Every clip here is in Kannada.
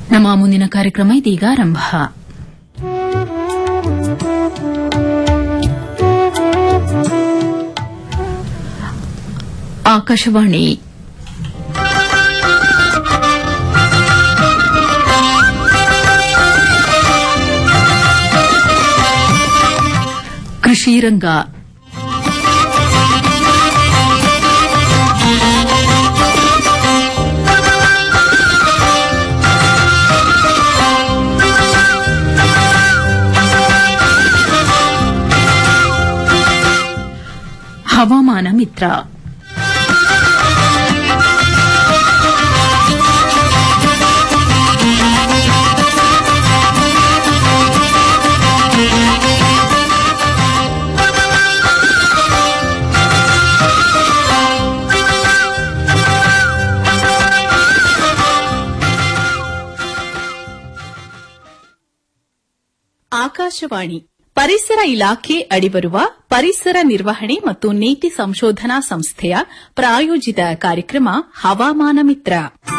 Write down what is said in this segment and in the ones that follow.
ನಮ್ಮ ಮುಂದಿನ ಕಾರ್ಯಕ್ರಮ ಇದೀಗ ಆರಂಭ ಆಕಾಶವಾಣಿ ಕೃಷಿ ರಂಗ ಹವಾಮಾನ ಮಿತ್ರ ಆಕಾಶವಾಣಿ ಪರಿಸರ ಇಲಾಖೆ ಅಡಿಬರುವ ಪರಿಸರ ನಿರ್ವಹಣೆ ಮತ್ತು ನೀತಿ ಸಂಶೋಧನಾ ಸಂಸ್ಥೆಯ ಪ್ರಾಯೋಜಿತ ಕಾರ್ಯಕ್ರಮ ಹವಾಮಾನ ಮಿತ್ರ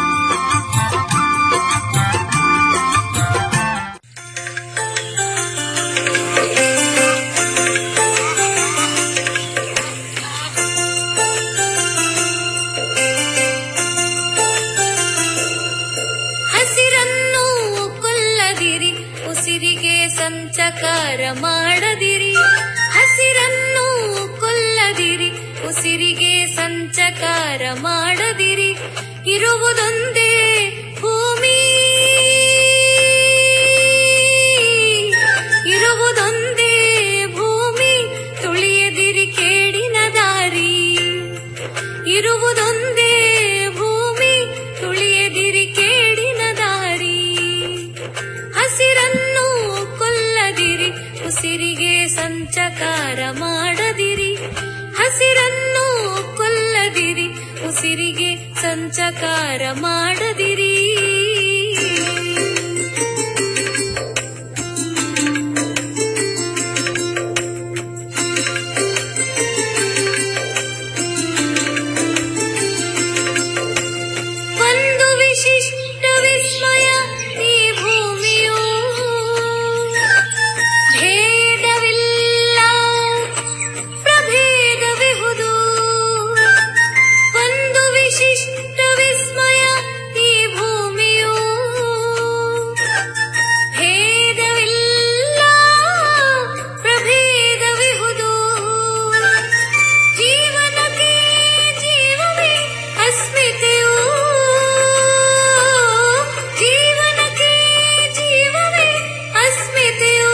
ಹಸಿರನ್ನು ಕೊಲ್ಲದಿರಿ ಉಸಿರಿಗೆ ಸಂಚಕಾರ ಮಾಡದಿರಿ ಹಸಿರನ್ನು ಕೊಲ್ಲದಿರಿ ಉಸಿರಿಗೆ ಸಂಚಕಾರ ಮಾಡದಿರಿ ಇರುವುದೊಂದೇ ಭೂಮಿ ಇರುವುದೊಂದೇ ಭೂಮಿ ತುಳಿಯದಿರಿ ಕೇಡಿನ ದಾರಿ ಇರುವುದೊಂದೇ ಭೂಮಿ ತುಳಿಯದಿರಿ ಕೇಡಿನ ದಾರಿ ಹಸಿರನ್ನು ಕೊಲ್ಲದಿರಿ ಉಸಿರಿಗೆ ಸಂಚಕಾರ ಮಾಡದಿರಿ ಹಸಿರನ್ನು ಕೊಲ್ಲದಿರಿ ಉಸಿರಿಗೆ ಸಂಚಕಾರ ಮಾಡದಿರಿ ಒಂದು ವಿಶಿಷ್ಟ ವಿಸ್ಮಯ ಈ ಭೂಮಿಯು ಭೇದವಿಲ್ಲ ಪ್ರಭೇದವಿಹುದು ಒಂದು ವಿಶಿಷ್ಟ ವಿಸ್ಮಯ ಈ ಭೂಮಿಯು ಭೇದವಿಲ್ಲ ಪ್ರಭೇದವಿಹುದು ಜೀವನಕ್ಕೆ ಜೀವವೇ ಅಸ್ಮಿತೆಯು ಜೀವನಕ್ಕೆ ಜೀವವೇ ಅಸ್ಮಿತೆಯು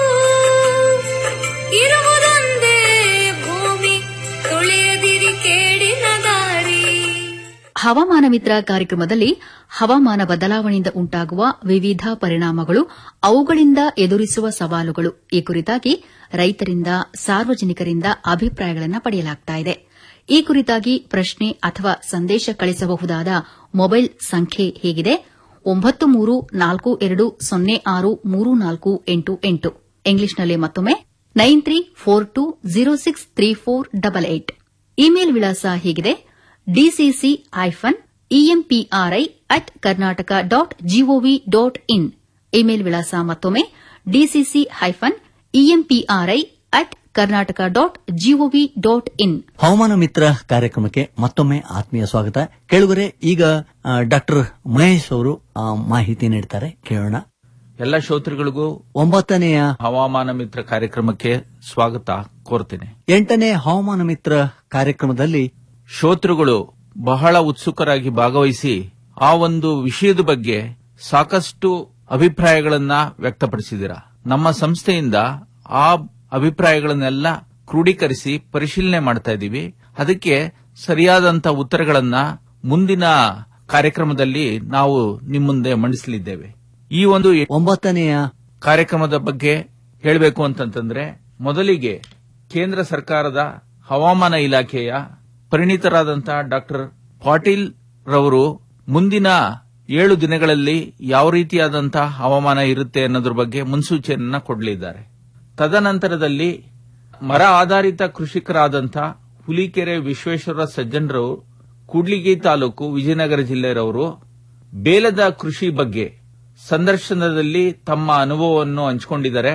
ಇರುವುದೊಂದೇ ಭೂಮಿ ತುಳಿಯದಿರಿ ಕೇಡಿನ ದಾರಿ ಹವಾಮಾನ ಮಿತ್ರ ಕಾರ್ಯಕ್ರಮದಲ್ಲಿ ಹವಾಮಾನ ಬದಲಾವಣೆಯಿಂದ ಉಂಟಾಗುವ ವಿವಿಧ ಪರಿಣಾಮಗಳು ಅವುಗಳಿಂದ ಎದುರಿಸುವ ಸವಾಲುಗಳು ಈ ಕುರಿತಾಗಿ ರೈತರಿಂದ ಸಾರ್ವಜನಿಕರಿಂದ ಅಭಿಪ್ರಾಯಗಳನ್ನು ಪಡೆಯಲಾಗುತ್ತಿದೆ ಈ ಕುರಿತಾಗಿ ಪ್ರಶ್ನೆ ಅಥವಾ ಸಂದೇಶ ಕಳಿಸಬಹುದಾದ ಮೊಬೈಲ್ ಸಂಖ್ಯೆ ಹೇಗಿದೆ ಒಂಬತ್ತು ಮೂರು ನಾಲ್ಕು ಎರಡು ಸೊನ್ನೆ ಆರು ಮೂರು ನಾಲ್ಕು ಎಂಟು ಎಂಟು ಇಂಗ್ಲಿಷ್ನಲ್ಲಿ ಮತ್ತೊಮ್ಮೆ nine three four two zero six three four double eight email ವಿಳಾಸ ಹೀಗಿದೆ DCC hyphen EMPRI at Karnataka dot gov dot in email ವಿಳಾಸ ಮತ್ತೊಮ್ಮೆ DCC hyphen EMPRI at Karnataka dot gov dot in ಹವಾಮಾನ ಮಿತ್ರ ಕಾರ್ಯಕ್ರಮಕ್ಕೆ ಮತ್ತೊಮ್ಮೆ ಆತ್ಮೀಯ ಸ್ವಾಗತ ಕೇಳುಗರೆ ಈಗ ಡಾಕ್ಟರ್ ಮಹೇಶ್ ಅವರು ಆ, ಮಾಹಿತಿ ನೀಡ್ತಾರೆ ಕೇಳೋಣ ಎಲ್ಲ ಶ್ರೋತೃಗಳಿಗೂ ಒಂಬತ್ತನೆಯ ಹವಾಮಾನ ಮಿತ್ರ ಕಾರ್ಯಕ್ರಮಕ್ಕೆ ಸ್ವಾಗತ ಕೋರ್ತೇನೆ ಎಂಟನೇ ಹವಾಮಾನ ಮಿತ್ರ ಕಾರ್ಯಕ್ರಮದಲ್ಲಿ ಶ್ರೋತೃಗಳು ಬಹಳ ಉತ್ಸುಕರಾಗಿ ಭಾಗವಹಿಸಿ ಆ ಒಂದು ವಿಷಯದ ಬಗ್ಗೆ ಸಾಕಷ್ಟು ಅಭಿಪ್ರಾಯಗಳನ್ನ ವ್ಯಕ್ತಪಡಿಸಿದ್ದೀರಾ ನಮ್ಮ ಸಂಸ್ಥೆಯಿಂದ ಆ ಅಭಿಪ್ರಾಯಗಳನ್ನೆಲ್ಲ ಕ್ರೋಢೀಕರಿಸಿ ಪರಿಶೀಲನೆ ಮಾಡ್ತಾ ಇದ್ದೀವಿ ಅದಕ್ಕೆ ಸರಿಯಾದಂತ ಉತ್ತರಗಳನ್ನ ಮುಂದಿನ ಕಾರ್ಯಕ್ರಮದಲ್ಲಿ ನಾವು ನಿಮ್ಮ ಮುಂದೆ ಮಂಡಿಸಲಿದ್ದೇವೆ ಈ ಒಂದು ಒಂಬತ್ತನೆಯ ಕಾರ್ಯಕ್ರಮದ ಬಗ್ಗೆ ಹೇಳಬೇಕು ಅಂತಂತಂದ್ರೆ ಮೊದಲಿಗೆ ಕೇಂದ್ರ ಸರ್ಕಾರದ ಹವಾಮಾನ ಇಲಾಖೆಯ ಪರಿಣಿತರಾದಂತಹ ಡಾಕ್ಟರ್ ಪಾಟೀಲ್ ರವರು ಮುಂದಿನ ಏಳು ದಿನಗಳಲ್ಲಿ ಯಾವ ರೀತಿಯಾದಂತಹ ಹವಾಮಾನ ಇರುತ್ತೆ ಅನ್ನೋದ್ರ ಬಗ್ಗೆ ಮುನ್ಸೂಚನೆಯನ್ನ ಕೊಡಲಿದ್ದಾರೆ ತದನಂತರದಲ್ಲಿ ಮರ ಆಧಾರಿತ ಕೃಷಿಕರಾದಂಥ ಹುಲಿಕೆರೆ ವಿಶ್ವೇಶ್ವರ ಸಜ್ಜನರವರು ಕೂಡ್ಲಿಗಿ ತಾಲೂಕು ವಿಜಯನಗರ ಜಿಲ್ಲೆಯವರು ಬೇಲದ ಕೃಷಿ ಬಗ್ಗೆ ಸಂದರ್ಶನದಲ್ಲಿ ತಮ್ಮ ಅನುಭವವನ್ನು ಹಂಚಿಕೊಂಡಿದ್ದಾರೆ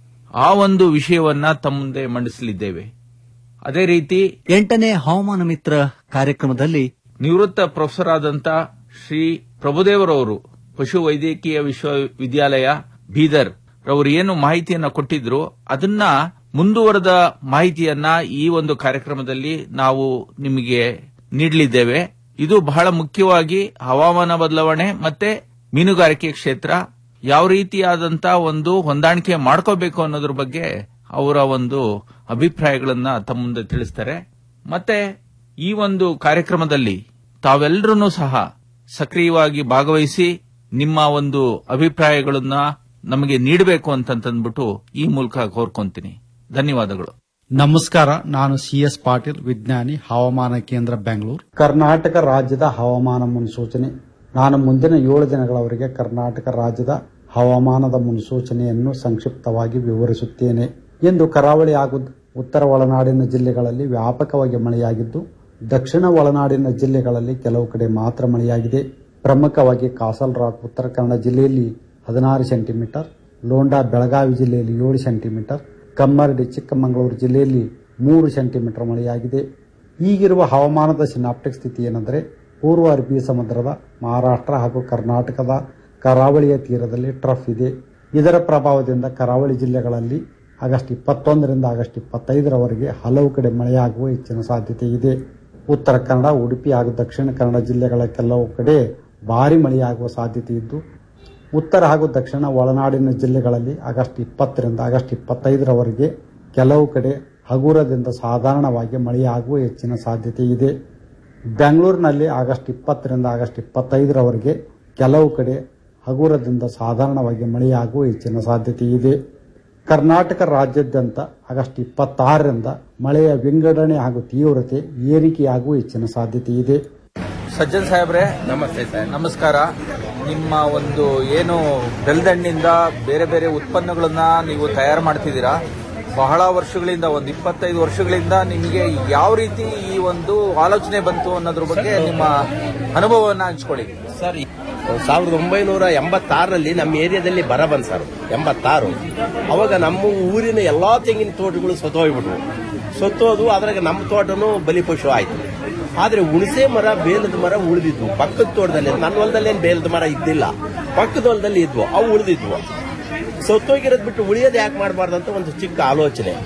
ಆ ಒಂದು ವಿಷಯವನ್ನ ತಮ್ಮ ಮುಂದೆ ಮಂಡಿಸಲಿದ್ದೇವೆ ಅದೇ ರೀತಿ ಎಂಟನೇ ಹವಾಮಾನ ಮಿತ್ರ ಕಾರ್ಯಕ್ರಮದಲ್ಲಿ ನಿವೃತ್ತ ಪ್ರೊಫೆಸರ್ ಆದಂತ ಶ್ರೀ ಪ್ರಭುದೇವರವರು ಪಶು ವೈದ್ಯಕೀಯ ವಿಶ್ವವಿದ್ಯಾಲಯ ಬೀದರ್ ರವರು ಏನು ಮಾಹಿತಿಯನ್ನ ಕೊಟ್ಟಿದ್ರು ಅದನ್ನ ಮುಂದುವರೆದ ಮಾಹಿತಿಯನ್ನ ಈ ಒಂದು ಕಾರ್ಯಕ್ರಮದಲ್ಲಿ ನಾವು ನಿಮಗೆ ನೀಡಲಿದ್ದೇವೆ ಇದು ಬಹಳ ಮುಖ್ಯವಾಗಿ ಹವಾಮಾನ ಬದಲಾವಣೆ ಮತ್ತೆ ಮೀನುಗಾರಿಕೆ ಕ್ಷೇತ್ರ ಯಾವ ರೀತಿಯಾದಂತ ಒಂದು ಹೊಂದಾಣಿಕೆ ಮಾಡ್ಕೋಬೇಕು ಅನ್ನೋದ್ರ ಬಗ್ಗೆ ಅವರ ಒಂದು ಅಭಿಪ್ರಾಯಗಳನ್ನ ತಮ್ಮ ಮುಂದೆ ತಿಳಿಸ್ತಾರೆ ಮತ್ತೆ ಈ ಒಂದು ಕಾರ್ಯಕ್ರಮದಲ್ಲಿ ತಾವೆಲ್ಲರೂ ಸಹ ಸಕ್ರಿಯವಾಗಿ ಭಾಗವಹಿಸಿ ನಿಮ್ಮ ಒಂದು ಅಭಿಪ್ರಾಯಗಳನ್ನ ನಮಗೆ ನೀಡಬೇಕು ಅಂತಂದ್ಬಿಟ್ಟು ಈ ಮೂಲಕ ಕೋರ್ಕೊಂತೀನಿ ಧನ್ಯವಾದಗಳು ನಮಸ್ಕಾರ ನಾನು ಸಿ ಎಸ್ ಪಾಟೀಲ್ ವಿಜ್ಞಾನಿ ಹವಾಮಾನ ಕೇಂದ್ರ ಬೆಂಗಳೂರು ಕರ್ನಾಟಕ ರಾಜ್ಯದ ಹವಾಮಾನ ಮುನ್ಸೂಚನೆ ನಾನು ಮುಂದಿನ ಏಳು ದಿನಗಳವರೆಗೆ ಕರ್ನಾಟಕ ರಾಜ್ಯದ ಹವಾಮಾನದ ಮುನ್ಸೂಚನೆಯನ್ನು ಸಂಕ್ಷಿಪ್ತವಾಗಿ ವಿವರಿಸುತ್ತೇನೆ ಇಂದು ಕರಾವಳಿ ಹಾಗೂ ಉತ್ತರ ಒಳನಾಡಿನ ಜಿಲ್ಲೆಗಳಲ್ಲಿ ವ್ಯಾಪಕವಾಗಿ ಮಳೆಯಾಗಿದ್ದು ದಕ್ಷಿಣ ಒಳನಾಡಿನ ಜಿಲ್ಲೆಗಳಲ್ಲಿ ಕೆಲವು ಕಡೆ ಮಾತ್ರ ಮಳೆಯಾಗಿದೆ ಪ್ರಮುಖವಾಗಿ ಕಾಸಲ್ ರಾಕ್ ಉತ್ತರ ಕನ್ನಡ ಜಿಲ್ಲೆಯಲ್ಲಿ ಹದಿನಾರು ಸೆಂಟಿಮೀಟರ್ ಲೋಂಡಾ ಬೆಳಗಾವಿ ಜಿಲ್ಲೆಯಲ್ಲಿ ಏಳು ಸೆಂಟಿಮೀಟರ್ ಕಮ್ಮರಡಿ ಚಿಕ್ಕಮಗಳೂರು ಜಿಲ್ಲೆಯಲ್ಲಿ ಮೂರು ಸೆಂಟಿಮೀಟರ್ ಮಳೆಯಾಗಿದೆ ಈಗಿರುವ ಹವಾಮಾನದ ಸಿನಾಪ್ಟಿಕ್ ಸ್ಥಿತಿ ಏನೆಂದರೆ ಪೂರ್ವ ಅರಬ್ಬಿ ಸಮುದ್ರದ ಮಹಾರಾಷ್ಟ್ರ ಹಾಗೂ ಕರ್ನಾಟಕದ ಕರಾವಳಿಯ ತೀರದಲ್ಲಿ ಟ್ರಫ್ ಇದೆ ಇದರ ಪ್ರಭಾವದಿಂದ ಕರಾವಳಿ ಜಿಲ್ಲೆಗಳಲ್ಲಿ ಆಗಸ್ಟ್ ಇಪ್ಪತ್ತೊಂದರಿಂದ ಆಗಸ್ಟ್ ಇಪ್ಪತ್ತೈದರವರೆಗೆ ಹಲವು ಕಡೆ ಮಳೆಯಾಗುವ ಹೆಚ್ಚಿನ ಸಾಧ್ಯತೆ ಇದೆ ಉತ್ತರ ಕನ್ನಡ ಉಡುಪಿ ಹಾಗೂ ದಕ್ಷಿಣ ಕನ್ನಡ ಜಿಲ್ಲೆಗಳ ಕೆಲವು ಕಡೆ ಭಾರಿ ಮಳೆಯಾಗುವ ಸಾಧ್ಯತೆ ಇದ್ದು ಉತ್ತರ ಹಾಗೂ ದಕ್ಷಿಣ ಒಳನಾಡಿನ ಜಿಲ್ಲೆಗಳಲ್ಲಿ ಆಗಸ್ಟ್ ಇಪ್ಪತ್ತರಿಂದ ಆಗಸ್ಟ್ ಇಪ್ಪತ್ತೈದರವರೆಗೆ ಕೆಲವು ಕಡೆ ಹಗುರದಿಂದ ಸಾಧಾರಣವಾಗಿ ಮಳೆಯಾಗುವ ಹೆಚ್ಚಿನ ಸಾಧ್ಯತೆ ಇದೆ ಬೆಂಗಳೂರಿನಲ್ಲಿ ಆಗಸ್ಟ್ ಇಪ್ಪತ್ತರಿಂದ ಆಗಸ್ಟ್ ಇಪ್ಪತ್ತೈದರವರೆಗೆ ಕೆಲವು ಕಡೆ ಹಗುರದಿಂದ ಸಾಧಾರಣವಾಗಿ ಮಳೆಯಾಗುವ ಹೆಚ್ಚಿನ ಸಾಧ್ಯತೆ ಇದೆ ಕರ್ನಾಟಕ ರಾಜ್ಯಾದ್ಯಂತ ಆಗಸ್ಟ್ ಇಪ್ಪತ್ತಾರರಿಂದ ಮಳೆಯ ವಿಂಗಡಣೆ ಹಾಗೂ ತೀವ್ರತೆ ಏರಿಕೆಯಾಗುವ ಹೆಚ್ಚಿನ ಸಾಧ್ಯತೆ ಇದೆ ಸಜ್ಜನ್ ಸಾಹೇಬ್ರೆ ನಮಸ್ತೆ ಸರ್ ನಮಸ್ಕಾರ ನಿಮ್ಮ ಒಂದು ಏನು ಬೆಲ್ದಣ್ಣಿಂದ ಬೇರೆ ಬೇರೆ ಉತ್ಪನ್ನಗಳನ್ನ ನೀವು ತಯಾರು ಮಾಡ್ತಿದ್ದೀರಾ ಬಹಳ ವರ್ಷಗಳಿಂದ ಒಂದು ಇಪ್ಪತ್ತೈದು ವರ್ಷಗಳಿಂದ ನಿಮಗೆ ಯಾವ ರೀತಿ ಈ ಒಂದು ಆಲೋಚನೆ ಬಂತು ಅನ್ನೋದ್ರ ಬಗ್ಗೆ ನಿಮ್ಮ ಅನುಭವವನ್ನ ಹಂಚ್ಕೊಳ್ಳಿ ಸರ್ ಸಾವಿರದ ಒಂಬೈನೂರ ಎಂಬತ್ತಾರರಲ್ಲಿ ನಮ್ಮ ಏರಿಯಾದಲ್ಲಿ ಬರ ಬಂದ್ ಸರ್ ಎಂಬತ್ತಾರು ಅವಾಗ ನಮ್ಮ ಊರಿನ ಎಲ್ಲಾ ತೆಂಗಿನ ತೋಟಗಳು ಸತ್ತೋಗ್ಬಿಟ್ವು ಸತ್ತೋದು ಅದ್ರಾಗ ನಮ್ಮ ತೋಟನು ಬಲಿಪಶು ಆಯ್ತು ಆದ್ರೆ ಹುಣಸೆ ಮರ ಬೇಲದ ಮರ ಉಳಿದಿದ್ವು ಪಕ್ಕದ ತೋಟದಲ್ಲಿ ನನ್ನ ಹೊಲದಲ್ಲಿ ಏನ್ ಬೇಲದ ಮರ ಇದ್ದಿಲ್ಲ ಪಕ್ಕದ ಹೊಲದಲ್ಲಿ ಇದ್ವು ಅವು ಉಳಿದಿದ್ವು ಸತ್ತೋಗಿರೋದ್ ಬಿಟ್ಟು ಉಳಿಯೋದು ಯಾಕೆ ಮಾಡಬಾರ್ದು ಅಂತ ಒಂದು ಚಿಕ್ಕ ಆಲೋಚನೆ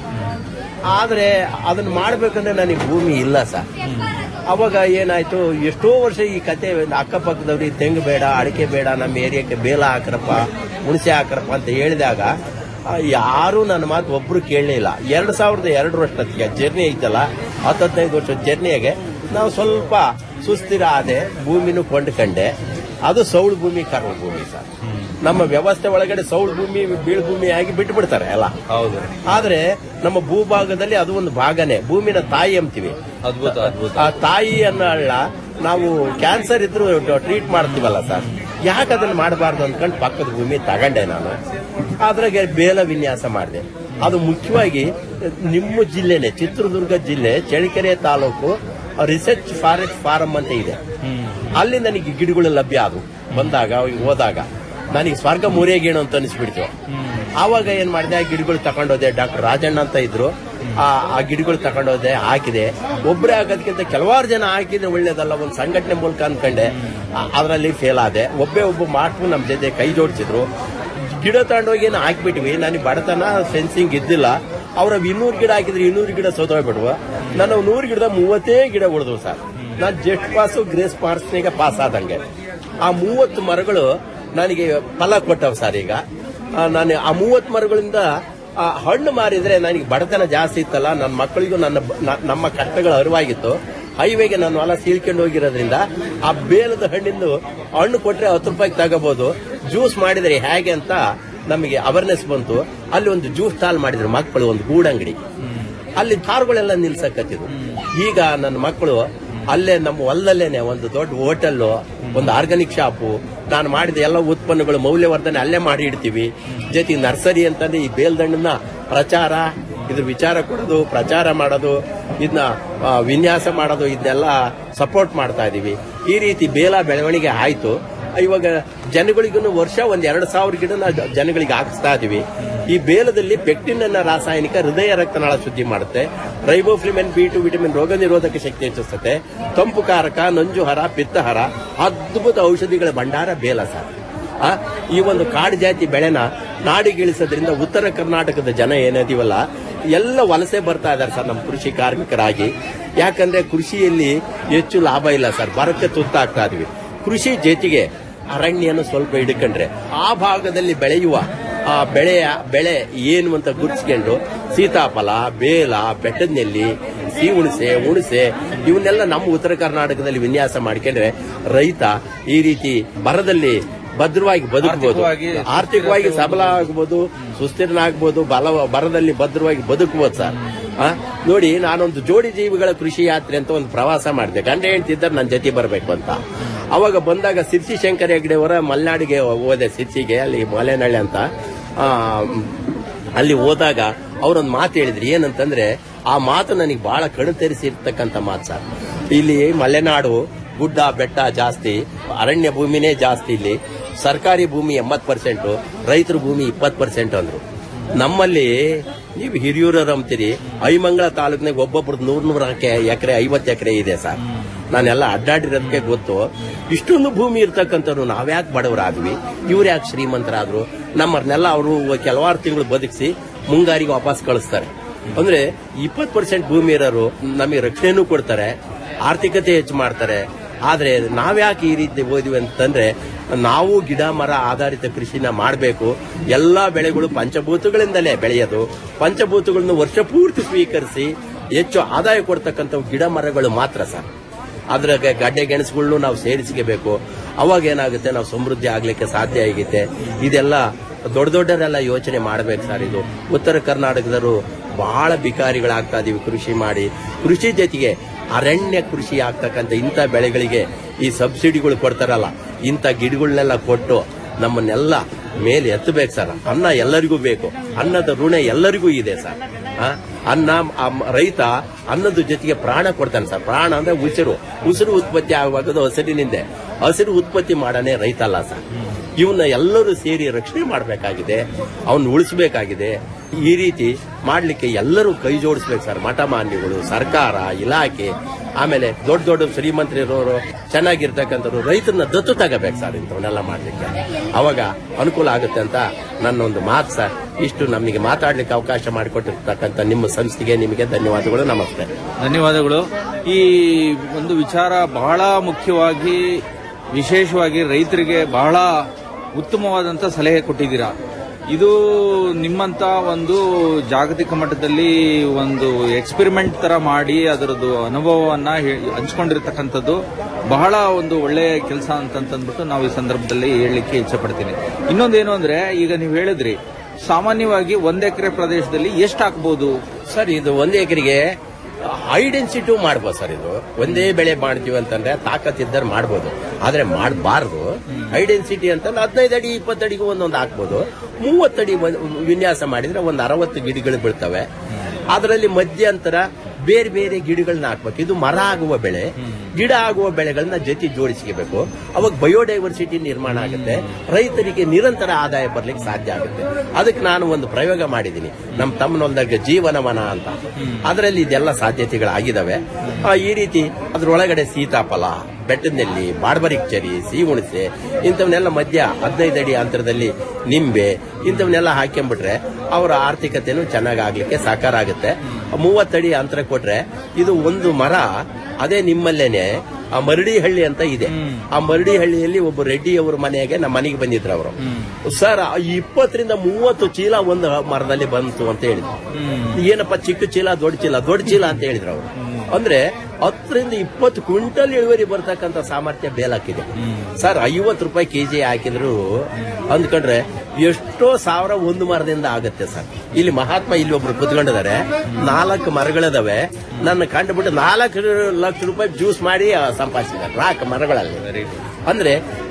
ಆದ್ರೆ ಅದನ್ನ ಮಾಡ್ಬೇಕಂದ್ರೆ ನನಗೆ ಭೂಮಿ ಇಲ್ಲ ಸರ್ ಅವಾಗ ಏನಾಯ್ತು ಎಷ್ಟೋ ವರ್ಷ ಈ ಕತೆ ಅಕ್ಕಪಕ್ಕದವ್ರಿಗೆ ತೆಂಗು ಬೇಡ ಅಡಿಕೆ ಬೇಡ ನಮ್ಮ ಏರಿಯಾಕ್ಕೆ ಬೇಲ ಹಾಕ್ರಪ್ಪ ಹುಣಸೆ ಹಾಕ್ರಪ್ಪ ಅಂತ ಹೇಳಿದಾಗ ಆ, ಯಾರೂ ನನ್ನ ಮಾತು ಒಬ್ರು ಕೇಳಲಿಲ್ಲ ಎರಡ್ ಸಾವಿರದ ಎರಡರಷ್ಟೊತ್ತಿಗೆ ಜರ್ನಿ ಐತಲ್ಲ ಹತ್ತದೈದು ವರ್ಷ ಜರ್ನಿಯಾಗೆ ನಾವು ಸ್ವಲ್ಪ ಸುಸ್ಥಿರ ಆದೆ ಭೂಮಿನೂ ಕೊಂಡ್ಕಂಡೆ ಅದು ಸೌಳು ಭೂಮಿ ಕರ್ಮ ಭೂಮಿ ಸರ್ ನಮ್ಮ ವ್ಯವಸ್ಥೆ ಒಳಗಡೆ ಸೌಳು ಭೂಮಿ ಬೀಳು ಭೂಮಿ ಆಗಿ ಬಿಟ್ಟು ಬಿಡ್ತಾರೆ ಎಲ್ಲ ಹೌದು ಆದ್ರೆ ನಮ್ಮ ಭೂಭಾಗದಲ್ಲಿ ಅದು ಒಂದು ಭಾಗನೇ ಭೂಮಿನ ತಾಯಿ ಅಂತೀವಿ ಅದ್ಭುತ ಅದ್ಭುತ ಆ ತಾಯಿ ಅನ್ನೋ ಹಳ್ಳ ನಾವು ಕ್ಯಾನ್ಸರ್ ಇದ್ರು ಟ್ರೀಟ್ ಮಾಡ್ತೀವಲ್ಲ ಸರ್ ಯಾಕೆ ಅದನ್ನ ಮಾಡಬಾರ್ದು ಅಂದ್ಕೊಂಡು ಪಕ್ಕದ ಭೂಮಿ ತಗಂಡೆ ನಾನು ಅದ್ರಾಗೆ ಬೇಲ ವಿನ್ಯಾಸ ಮಾಡಿದೆ ಅದು ಮುಖ್ಯವಾಗಿ ನಿಮ್ಮ ಜಿಲ್ಲೆನೆ ಚಿತ್ರದುರ್ಗ ಜಿಲ್ಲೆ Challakere taluk research forest farm ಅಂತ ಇದೆ ಅಲ್ಲಿ ನನಗೆ ಗಿಡಗಳು ಲಭ್ಯ ಆದವು ಬಂದಾಗ ಅವಾಗ ಹೋದಾಗ ನನಗೆ ಸ್ವರ್ಗ ಮೂರೇಗೇಣು ಅಂತ ಅನಿಸ್ಬಿಡ್ತು ಆವಾಗ ಏನ್ ಮಾಡಿದೆ ಆ ಗಿಡಗಳು ತಗೊಂಡೋದೆ ಡಾಕ್ಟರ್ ರಾಜಣ್ಣ ಅಂತ ಇದ್ರು ಆ ಆ ಗಿಡಗಳು ತಗೊಂಡೋದೆ ಹಾಕಿದೆ ಒಬ್ಬರೇ ಆಗೋದಕ್ಕಿಂತ ಕೆಲವಾರು ಜನ ಹಾಕಿದ್ರೆ ಒಳ್ಳೇದಲ್ಲ ಒಂದು ಸಂಘಟನೆ ಮೂಲಕ ಅನ್ಕೊಂಡೆ ಅದರಲ್ಲಿ ಫೇಲ್ ಆದೆ ಒಬ್ಬೇ ಒಬ್ಬ ಮಾಸ್ಟ್ರು ನಮ್ಮ ಜೊತೆ ಕೈ ಜೋಡಿಸಿದ್ರು ಗಿಡ ತಗೊಂಡೋಗಿ ಏನು ಹಾಕ್ಬಿಟ್ವಿ ನನಗೆ ಬಡತನ ಸೆನ್ಸಿಂಗ್ ಇದ್ದಿಲ್ಲ ಅವ್ರ ಇನ್ನೂರು ಗಿಡ ಹಾಕಿದ್ರೆ ಇನ್ನೂರು ಗಿಡ ಸೋತೋಗ್ಬಿಟ್ವು ನಾನು ನೂರು ಗಿಡದ ಮೂವತ್ತೇ ಗಿಡ ಉಳಿದ್ವು ಸರ್ ನಾನು ಜಸ್ಟ್ ಪಾಸು ಗ್ರೇಸ್ ಮಾರ್ಕ್ಸ್ನಾಗ ಪಾಸ್ ಆದಂಗೆ ಆ ಮೂವತ್ತು ಮರಗಳು ನನಗೆ ಫಲ ಕೊಟ್ಟವು ಸರ್ ಈಗ ಆ, ನಾನು ಆ ಮೂವತ್ತು ಮರಗಳಿಂದ ಆ ಹಣ್ಣು ಮಾರಿದ್ರೆ ನನಗೆ ಬಡತನ ಜಾಸ್ತಿ ಇತ್ತಲ್ಲ ನನ್ನ ಮಕ್ಕಳಿಗೂ ನನ್ನ ನ- ನಮ್ಮ ಕಷ್ಟಗಳು ಅರಿವಾಗಿತ್ತು ಹೈವೇಗೆ ನಾನು ಹೊಲ ಸೀಳ್ಕೊಂಡು ಹೋಗಿರೋದ್ರಿಂದ ಆ ಬೇಲದ ಹಣ್ಣಿಂದು ಹಣ್ಣು ಕೊಟ್ರೆ ಹತ್ತು ರೂಪಾಯಿಗೆ ತಗೋಬಹುದು ಜ್ಯೂಸ್ ಮಾಡಿದ್ರೆ ಹೇಗೆ ಅಂತ ನಮಗೆ ಅವೇರ್ನೆಸ್ ಬಂತು ಅಲ್ಲಿ ಒಂದು ಜ್ಯೂಸ್ ಸ್ಟಾಲ್ ಮಾಡಿದ್ರು ಮಕ್ಕಳು ಒಂದು ಗೂಡಂಗಡಿ ಅಲ್ಲಿ ಕಾರುಗಳೆಲ್ಲ ನಿಲ್ಸಕತ್ತಿದ್ರು ಈಗ ನನ್ನ ಮಕ್ಕಳು ಅಲ್ಲೇ ನಮ್ಮ ಹೊಲದಲ್ಲೇನೆ ಒಂದು ದೊಡ್ಡ ಹೋಟೆಲ್ ಒಂದು ಆರ್ಗಾನಿಕ್ ಶಾಪು ನಾನು ಮಾಡಿದ ಎಲ್ಲ ಉತ್ಪನ್ನಗಳು ಮೌಲ್ಯವರ್ಧನೆ ಅಲ್ಲೇ ಮಾಡಿ ಇಡ್ತೀವಿ ಜೊತೆಗೆ ನರ್ಸರಿ ಅಂತಂದ್ರೆ ಈ ಬೇಲ್ದಂಡನ್ನ ಪ್ರಚಾರ ಇದ್ರ ವಿಚಾರ ಕೊಡೋದು ಪ್ರಚಾರ ಮಾಡೋದು ಇದನ್ನ ಆ, ವಿನ್ಯಾಸ ಮಾಡೋದು ಇದನ್ನೆಲ್ಲ ಸಪೋರ್ಟ್ ಮಾಡ್ತಾ ಇದೀವಿ ಈ ರೀತಿ ಬೇಲ ಬೆಳವಣಿಗೆ ಆಯ್ತು ಇವಾಗ ಜನಗಳಿಗೂ ವರ್ಷ ಒಂದ್ ಎರಡು ಸಾವಿರ ಗಿಡನ ಜ- ಜನಗಳಿಗೆ ಹಾಕಿಸ್ತಾ ಇದೀವಿ ಈ ಬೇಲದಲ್ಲಿ ಪೆಕ್ಟಿನ್ ಅನ್ನ ರಾಸಾಯನಿಕ ಹೃದಯ ರಕ್ತನಾಳ ಶುದ್ಧಿ ಮಾಡುತ್ತೆ ರೈಬೋಫ್ಲಿಮೆನ್ ಬಿ ಟು ವಿಟಮಿನ್ ರೋಗ ನಿರೋಧಕ ಶಕ್ತಿ ಹೆಚ್ಚಿಸುತ್ತೆ ತಂಪು ಕಾರಕ ನಂಜುಹರ ಪಿತ್ತಹರ ಅದ್ಭುತ ಔಷಧಿಗಳ ಭಂಡಾರ ಬೇಲ ಸರ್ ಆ, ಈ ಒಂದು ಕಾಡು ಜಾತಿ ಬೆಳೆನ ನಾಡಿಗಿಳಿಸೋದ್ರಿಂದ ಉತ್ತರ ಕರ್ನಾಟಕದ ಜನ ಏನಿದೀವಲ್ಲ ಎಲ್ಲ ವಲಸೆ ಬರ್ತಾ ಇದಾರೆ ಸರ್ ನಮ್ಮ ಕೃಷಿ ಕಾರ್ಮಿಕರಾಗಿ ಯಾಕಂದ್ರೆ ಕೃಷಿಯಲ್ಲಿ ಹೆಚ್ಚು ಲಾಭ ಇಲ್ಲ ಸರ್ ಬರಕ್ಕೆ ತುತ್ತಾಗ್ತಾ ಇದೀವಿ ಕೃಷಿ ಜೊತೆಗೆ ಅರಣ್ಯನ ಸ್ವಲ್ಪ ಹಿಡ್ಕೊಂಡ್ರೆ ಆ ಭಾಗದಲ್ಲಿ ಬೆಳೆಯುವ ಆ ಬೆಳೆಯ ಬೆಳೆ ಏನು ಅಂತ ಗುರುತಿಸ್ಕೊಂಡು ಸೀತಾಫಲ ಬೇಲ ಬೆಟ್ಟದ ನೆಲ್ಲಿ ಸಿಹಿ ಹುಣಸೆ ಹುಣಸೆ ಇವನ್ನೆಲ್ಲ ನಮ್ಮ ಉತ್ತರ ಕರ್ನಾಟಕದಲ್ಲಿ ವಿನ್ಯಾಸ ಮಾಡ್ಕೊಂಡ್ರೆ ರೈತ ಈ ರೀತಿ ಬರದಲ್ಲಿ ಭದ್ರವಾಗಿ ಬದುಕಬಹುದು ಆರ್ಥಿಕವಾಗಿ ಆರ್ಥಿಕವಾಗಿ ಸಬಲ ಆಗಬಹುದು ಸುಸ್ಥಿರನಾಗಬಹುದು ಬಲ ಬರದಲ್ಲಿ ಭದ್ರವಾಗಿ ಬದುಕಬಹುದು ಸರ್ ಆ, ನೋಡಿ ನಾನೊಂದು ಜೋಡಿ ಜೀವಿಗಳ ಕೃಷಿ ಯಾತ್ರೆ ಅಂತ ಒಂದು ಪ್ರವಾಸ ಮಾಡಿದೆ ಗಂಡ ಹೇಳ್ತಿದ್ದಾರೆ ನನ್ನ ಜೊತೆ ಬರಬೇಕು ಅಂತ ಅವಾಗ ಬಂದಾಗ ಸಿರ್ಸಿ ಶಂಕರ ಹೆಗ್ಡೆ ಅವರ ಮಲೆನಾಡಿಗೆ ಹೋದೆ ಸಿರ್ಸಿಗೆ ಅಲ್ಲಿ ಮಲೆನಳ್ಳಿ ಅಂತ ಆ, ಅಲ್ಲಿ ಹೋದಾಗ ಅವರೊಂದು ಮಾತು ಹೇಳಿದ್ರು ಏನಂತಂದ್ರೆ ಆ ಮಾತು ನನಗೆ ಬಹಳ ಕಣ್ಣು ತೆರೆಸಿರ್ತಕ್ಕಂಥ ಮಾತು ಸರ್ ಇಲ್ಲಿ ಮಲೆನಾಡು ಗುಡ್ಡ ಬೆಟ್ಟ ಜಾಸ್ತಿ ಅರಣ್ಯ ಭೂಮಿನೇ ಜಾಸ್ತಿ ಇಲ್ಲಿ ಸರ್ಕಾರಿ ಭೂಮಿ ಎಂಬತ್ ಪರ್ಸೆಂಟ್ ರೈತರ ಭೂಮಿ ಇಪ್ಪತ್ ಪರ್ಸೆಂಟ್ ಅಂದ್ರು ನಮ್ಮಲ್ಲಿ ನೀವು ಹಿರಿಯೂರರು ಅಂತೀರಿ ಐಮಂಗಳ ತಾಲೂಕಿನಾಗ ಒಬ್ಬೊಬ್ರದ್ದು ನೂರ್ ನೂರ ಎಕರೆ ಐವತ್ತು ಎಕರೆ ಇದೆ ಸರ್ ನಾನೆಲ್ಲ ಅಡ್ಡಾಡಿರೋದಕ್ಕೆ ಗೊತ್ತು ಇಷ್ಟೊಂದು ಭೂಮಿ ಇರ್ತಕ್ಕಂಥವ್ರು ನಾವ್ಯಾಕೆ ಬಡವರಾದ್ವಿ ಇವ್ರು ಯಾಕೆ ಶ್ರೀಮಂತರಾದ್ರು ನಮ್ಮನ್ನೆಲ್ಲ ಅವರು ಕೆಲವಾರು ತಿಂಗಳು ಬದುಕಿಸಿ ಮುಂಗಾರಿಗೆ ವಾಪಸ್ ಕಳಿಸ್ತಾರೆ ಅಂದ್ರೆ ಇಪ್ಪತ್ತು ಪರ್ಸೆಂಟ್ ಭೂಮಿ ಇರೋರು ನಮಗೆ ರಕ್ಷಣೆನೂ ಕೊಡ್ತಾರೆ ಆರ್ಥಿಕತೆ ಹೆಚ್ಚು ಮಾಡ್ತಾರೆ ಆದ್ರೆ ನಾವ್ಯಾಕೆ ಈ ರೀತಿ ಓದಿವಿ ಅಂತಂದ್ರೆ ನಾವು ಗಿಡ ಮರ ಆಧಾರಿತ ಕೃಷಿನ ಮಾಡಬೇಕು ಎಲ್ಲಾ ಬೆಳೆಗಳು ಪಂಚಭೂತಗಳಿಂದಲೇ ಬೆಳೆಯೋದು ಪಂಚಭೂತಗಳನ್ನು ವರ್ಷ ಪೂರ್ತಿ ಸ್ವೀಕರಿಸಿ ಹೆಚ್ಚು ಆದಾಯ ಕೊಡ್ತಕ್ಕಂಥ ಗಿಡ ಮರಗಳು ಮಾತ್ರ ಸರ್ ಅದ್ರ ಗಡ್ಡೆ ಗೆಣಸುಗಳನ್ನು ನಾವು ಸೇರಿಸ್ಕೋಬೇಕು ಅವಾಗ ಏನಾಗುತ್ತೆ ನಾವು ಸಮೃದ್ಧಿ ಆಗ್ಲಿಕ್ಕೆ ಸಾಧ್ಯ ಆಗುತ್ತೆ ಇದೆಲ್ಲ ದೊಡ್ಡ ದೊಡ್ಡರೆಲ್ಲ ಯೋಚನೆ ಮಾಡ್ಬೇಕು ಸರ್ ಇದು ಉತ್ತರ ಕರ್ನಾಟಕದವರು ಬಹಳ ಬಿಕಾರಿಗಳಾಗ್ತಾ ಇದೀವಿ ಕೃಷಿ ಮಾಡಿ ಕೃಷಿ ಜೊತೆಗೆ ಅರಣ್ಯ ಕೃಷಿ ಆಗ್ತಕ್ಕಂಥ ಇಂಥ ಬೆಳೆಗಳಿಗೆ ಈ ಸಬ್ಸಿಡಿಗಳು ಕೊಡ್ತಾರಲ್ಲ ಇಂಥ ಗಿಡಗಳನ್ನೆಲ್ಲ ಕೊಟ್ಟು ನಮ್ಮನ್ನೆಲ್ಲ ಮೇಲೆ ಎತ್ತಬೇಕು ಸರ್ ಅನ್ನ ಎಲ್ಲರಿಗೂ ಬೇಕು ಅನ್ನದ ಋಣ ಎಲ್ಲರಿಗೂ ಇದೆ ಸರ್ ಆ, ಅನ್ನ ಆ ಮ- ರೈತ ಅನ್ನದ ಜೊತೆಗೆ ಪ್ರಾಣ ಕೊಡ್ತಾನೆ ಸರ್ ಪ್ರಾಣ ಅಂದ್ರೆ ಉಸಿರು ಉಸಿರು ಉತ್ಪತ್ತಿ ಆಗುವಾಗದು ಹಸಿರಿನಿಂದೆ ಹಸಿರು ಉತ್ಪತ್ತಿ ಮಾಡಾನೆ ರೈತ ಅಲ್ಲ ಸರ್ ಇವನ್ನ ಎಲ್ಲರೂ ಸೇರಿ ರಕ್ಷಣೆ ಮಾಡಬೇಕಾಗಿದೆ ಅವನ್ನ ಉಳಿಸಬೇಕಾಗಿದೆ ಈ ರೀತಿ ಮಾಡ್ಲಿಕ್ಕೆ ಎಲ್ಲರೂ ಕೈ ಜೋಡಿಸ್ಬೇಕು ಸರ್ ಮಠ ಮಾನ್ಯಗಳು ಸರ್ಕಾರ ಇಲಾಖೆ ಆಮೇಲೆ ದೊಡ್ಡ ದೊಡ್ಡ ಶ್ರೀಮಂತರಿರೋರು ಚೆನ್ನಾಗಿರ್ತಕ್ಕಂಥವ್ರು ರೈತರನ್ನ ದತ್ತು ತಗೋಬೇಕು ಸರ್ ಇಂಥವನ್ನೆಲ್ಲ ಮಾಡ್ಲಿಕ್ಕೆ ಅವಾಗ ಅನುಕೂಲ ಆಗುತ್ತೆ ಅಂತ ನನ್ನ ಒಂದು ಮಾತು ಸರ್ ಇಷ್ಟು ನಮಗೆ ಮಾತಾಡ್ಲಿಕ್ಕೆ ಅವಕಾಶ ಮಾಡಿಕೊಟ್ಟಿರ್ತಕ್ಕಂಥ ನಿಮ್ಮ ಸಂಸ್ಥೆಗೆ ನಿಮಗೆ ಧನ್ಯವಾದಗಳು ನಮಸ್ತೆ ಧನ್ಯವಾದಗಳು ಈ ಒಂದು ವಿಚಾರ ಬಹಳ ಮುಖ್ಯವಾಗಿ ವಿಶೇಷವಾಗಿ ರೈತರಿಗೆ ಬಹಳ ಉತ್ತಮವಾದಂತ ಸಲಹೆ ಕೊಟ್ಟಿದ್ದೀರಾ ಇದು ನಿಮ್ಮಂತ ಒಂದು ಜಾಗತಿಕ ಮಟ್ಟದಲ್ಲಿ ಒಂದು ಎಕ್ಸ್ಪೆರಿಮೆಂಟ್ ತರ ಮಾಡಿ ಅದರದ್ದು ಅನುಭವವನ್ನ ಹೇ- ಹಂಚ್ಕೊಂಡಿರ್ತಕ್ಕಂಥದ್ದು ಬಹಳ ಒಂದು ಒಳ್ಳೆಯ ಕೆಲಸ ಅಂತಂದ್ಬಿಟ್ಟು ನಾವು ಈ ಸಂದರ್ಭದಲ್ಲಿ ಹೇಳಲಿಕ್ಕೆ ಇಚ್ಛೆ ಪಡ್ತೀನಿ ಇನ್ನೊಂದೇನು ಅಂದ್ರೆ ಈಗ ನೀವು ಹೇಳಿದ್ರಿ ಸಾಮಾನ್ಯವಾಗಿ ಒಂದ್ ಎಕರೆ ಪ್ರದೇಶದಲ್ಲಿ ಎಷ್ಟು ಹಾಕ್ಬೋದು ಸರ್ ಇದು ಒಂದು ಎಕರೆಗೆ ಹೈ ಡೆನ್ಸಿಟಿ ಮಾಡ್ಬೋದು ಸರ್ ಇದು ಒಂದೇ ಬೆಳೆ ಮಾಡ್ತೀವಿ ಅಂತಂದ್ರೆ ತಾಕತ್ತಿದ್ದರೆ ಮಾಡ್ಬೋದು ಆದ್ರೆ ಮಾಡಬಾರ್ದು ಹೈ ಡೆನ್ಸಿಟಿ ಅಂತಂದ್ರೆ ಹದಿನೈದು ಅಡಿ ಇಪ್ಪತ್ತು ಅಡಿಗೂ ಒಂದೊಂದು ಹಾಕ್ಬೋದು ಮೂವತ್ತಡಿ ಒಂದ್- ವಿನ್ಯಾಸ ಮಾಡಿದ್ರೆ ಒಂದು ಅರವತ್ತು ಗಿಡಗಳು ಬೀಳ್ತವೆ ಅದರಲ್ಲಿ ಮಧ್ಯಂತರ ಬೇರೆ ಬೇರೆ ಗಿಡಗಳನ್ನ ಹಾಕ್ಬೇಕು ಇದು ಮರ ಆಗುವ ಬೆಳೆ ಗಿಡ ಆಗುವ ಬೆಳೆಗಳನ್ನ ಜೊತೆ ಜೋಡಿಸ್ಕೋಬೇಕು ಅವಾಗ ಬಯೋಡೈವರ್ಸಿಟಿ ನಿರ್ಮಾಣ ಆಗುತ್ತೆ ರೈತರಿಗೆ ನಿರಂತರ ಆದಾಯ ಬರ್ಲಿಕ್ಕೆ ಸಾಧ್ಯ ಆಗುತ್ತೆ ಅದಕ್ಕೆ ನಾನು ಒಂದು ಪ್ರಯೋಗ ಮಾಡಿದ್ದೀನಿ ನಮ್ಮ ತಮ್ಮನೊಂದಾಗ ಜೀವನವನ ಅಂತ ಅದರಲ್ಲಿ ಇದೆಲ್ಲ ಸಾಧ್ಯತೆಗಳಾಗಿದ್ದಾವೆ ಆ, ಈ ರೀತಿ ಅದ್ರೊಳಗಡೆ ಸೀತಾಫಲ ಬೆಟ್ಟದಲ್ಲಿ ಬಾಡ್ಬರಿಕ್ ಚರಿ ಸಿಹಿ ಹುಣಸೆ ಇಂಥವನ್ನೆಲ್ಲ ಮಧ್ಯ ಹದಿನೈದು ಅಡಿ ಅಂತರದಲ್ಲಿ ನಿಂಬೆ ಇಂಥವನ್ನೆಲ್ಲ ಹಾಕ್ಕೊಂಡ್ಬಿಟ್ರೆ ಅವರ ಆರ್ಥಿಕತೆನೂ ಚೆನ್ನಾಗಿ ಆಗ್ಲಿಕ್ಕೆ ಸಾಕಾರ ಆಗುತ್ತೆ ಮೂವತ್ತಡಿ ಅಂತರ ಕೊಟ್ರೆ ಇದು ಒಂದು ಮರ ಅದೇ ನಿಮ್ಮಲ್ಲೇನೆ ಆ ಮರಡಿ ಹಳ್ಳಿ ಅಂತ ಇದೆ ಆ ಮರಡಿ ಹಳ್ಳಿಯಲ್ಲಿ ಒಬ್ಬ ರೆಡ್ಡಿ ಅವ್ರ ಮನೆಗೆ ನಮ್ಮ ಮನೆಗೆ ಬಂದಿದ್ರು ಅವರು ಸರ್ ಆ ಇಪ್ಪತ್ತರಿಂದ ಮೂವತ್ತು ಚೀಲ ಒಂದು ಮರದಲ್ಲಿ ಬಂತು ಅಂತ ಹೇಳಿದ್ರು ಏನಪ್ಪ ಚಿಕ್ಕ ಚೀಲ ದೊಡ್ಡ ಚೀಲ ದೊಡ್ಡ ಚೀಲ ಅಂತ ಹೇಳಿದ್ರು ಅವರು ಅಂದ್ರೆ ಹತ್ತರಿಂದ ಇಪ್ಪತ್ತು ಕ್ವಿಂಟಲ್ ಇಳುವರಿ ಬರ್ತಕ್ಕಂಥ ಸಾಮರ್ಥ್ಯ ಬೇಲಾಕಿದೆ ಸರ್ ಐವತ್ತು ರೂಪಾಯಿ ಕೆಜಿ ಹಾಕಿದ್ರು ಅಂದ್ಕೊಂಡ್ರೆ ಎಷ್ಟೋ ಸಾವಿರ ಒಂದು ಮರದಿಂದ ಆಗುತ್ತೆ ಸರ್ ಇಲ್ಲಿ ಮಹಾತ್ಮ ಇಲ್ಲಿ ಒಬ್ರು ಕುತ್ಕೊಂಡಿದ್ದಾರೆ ನಾಲ್ಕು ಮರಗಳಿದಾವೆ ನನ್ನ ಕಂಡುಬಿಟ್ಟು ನಾಲ್ಕು ಲಕ್ಷ ರೂಪಾಯಿ ಜ್ಯೂಸ್ ಮಾಡಿ ಆ, ಸಂಪಾದಿಸಿದ್ದಾರೆ ನಾಲ್ಕು ಮರಗಳಲ್ಲಿ ಅಂದ್ರೆ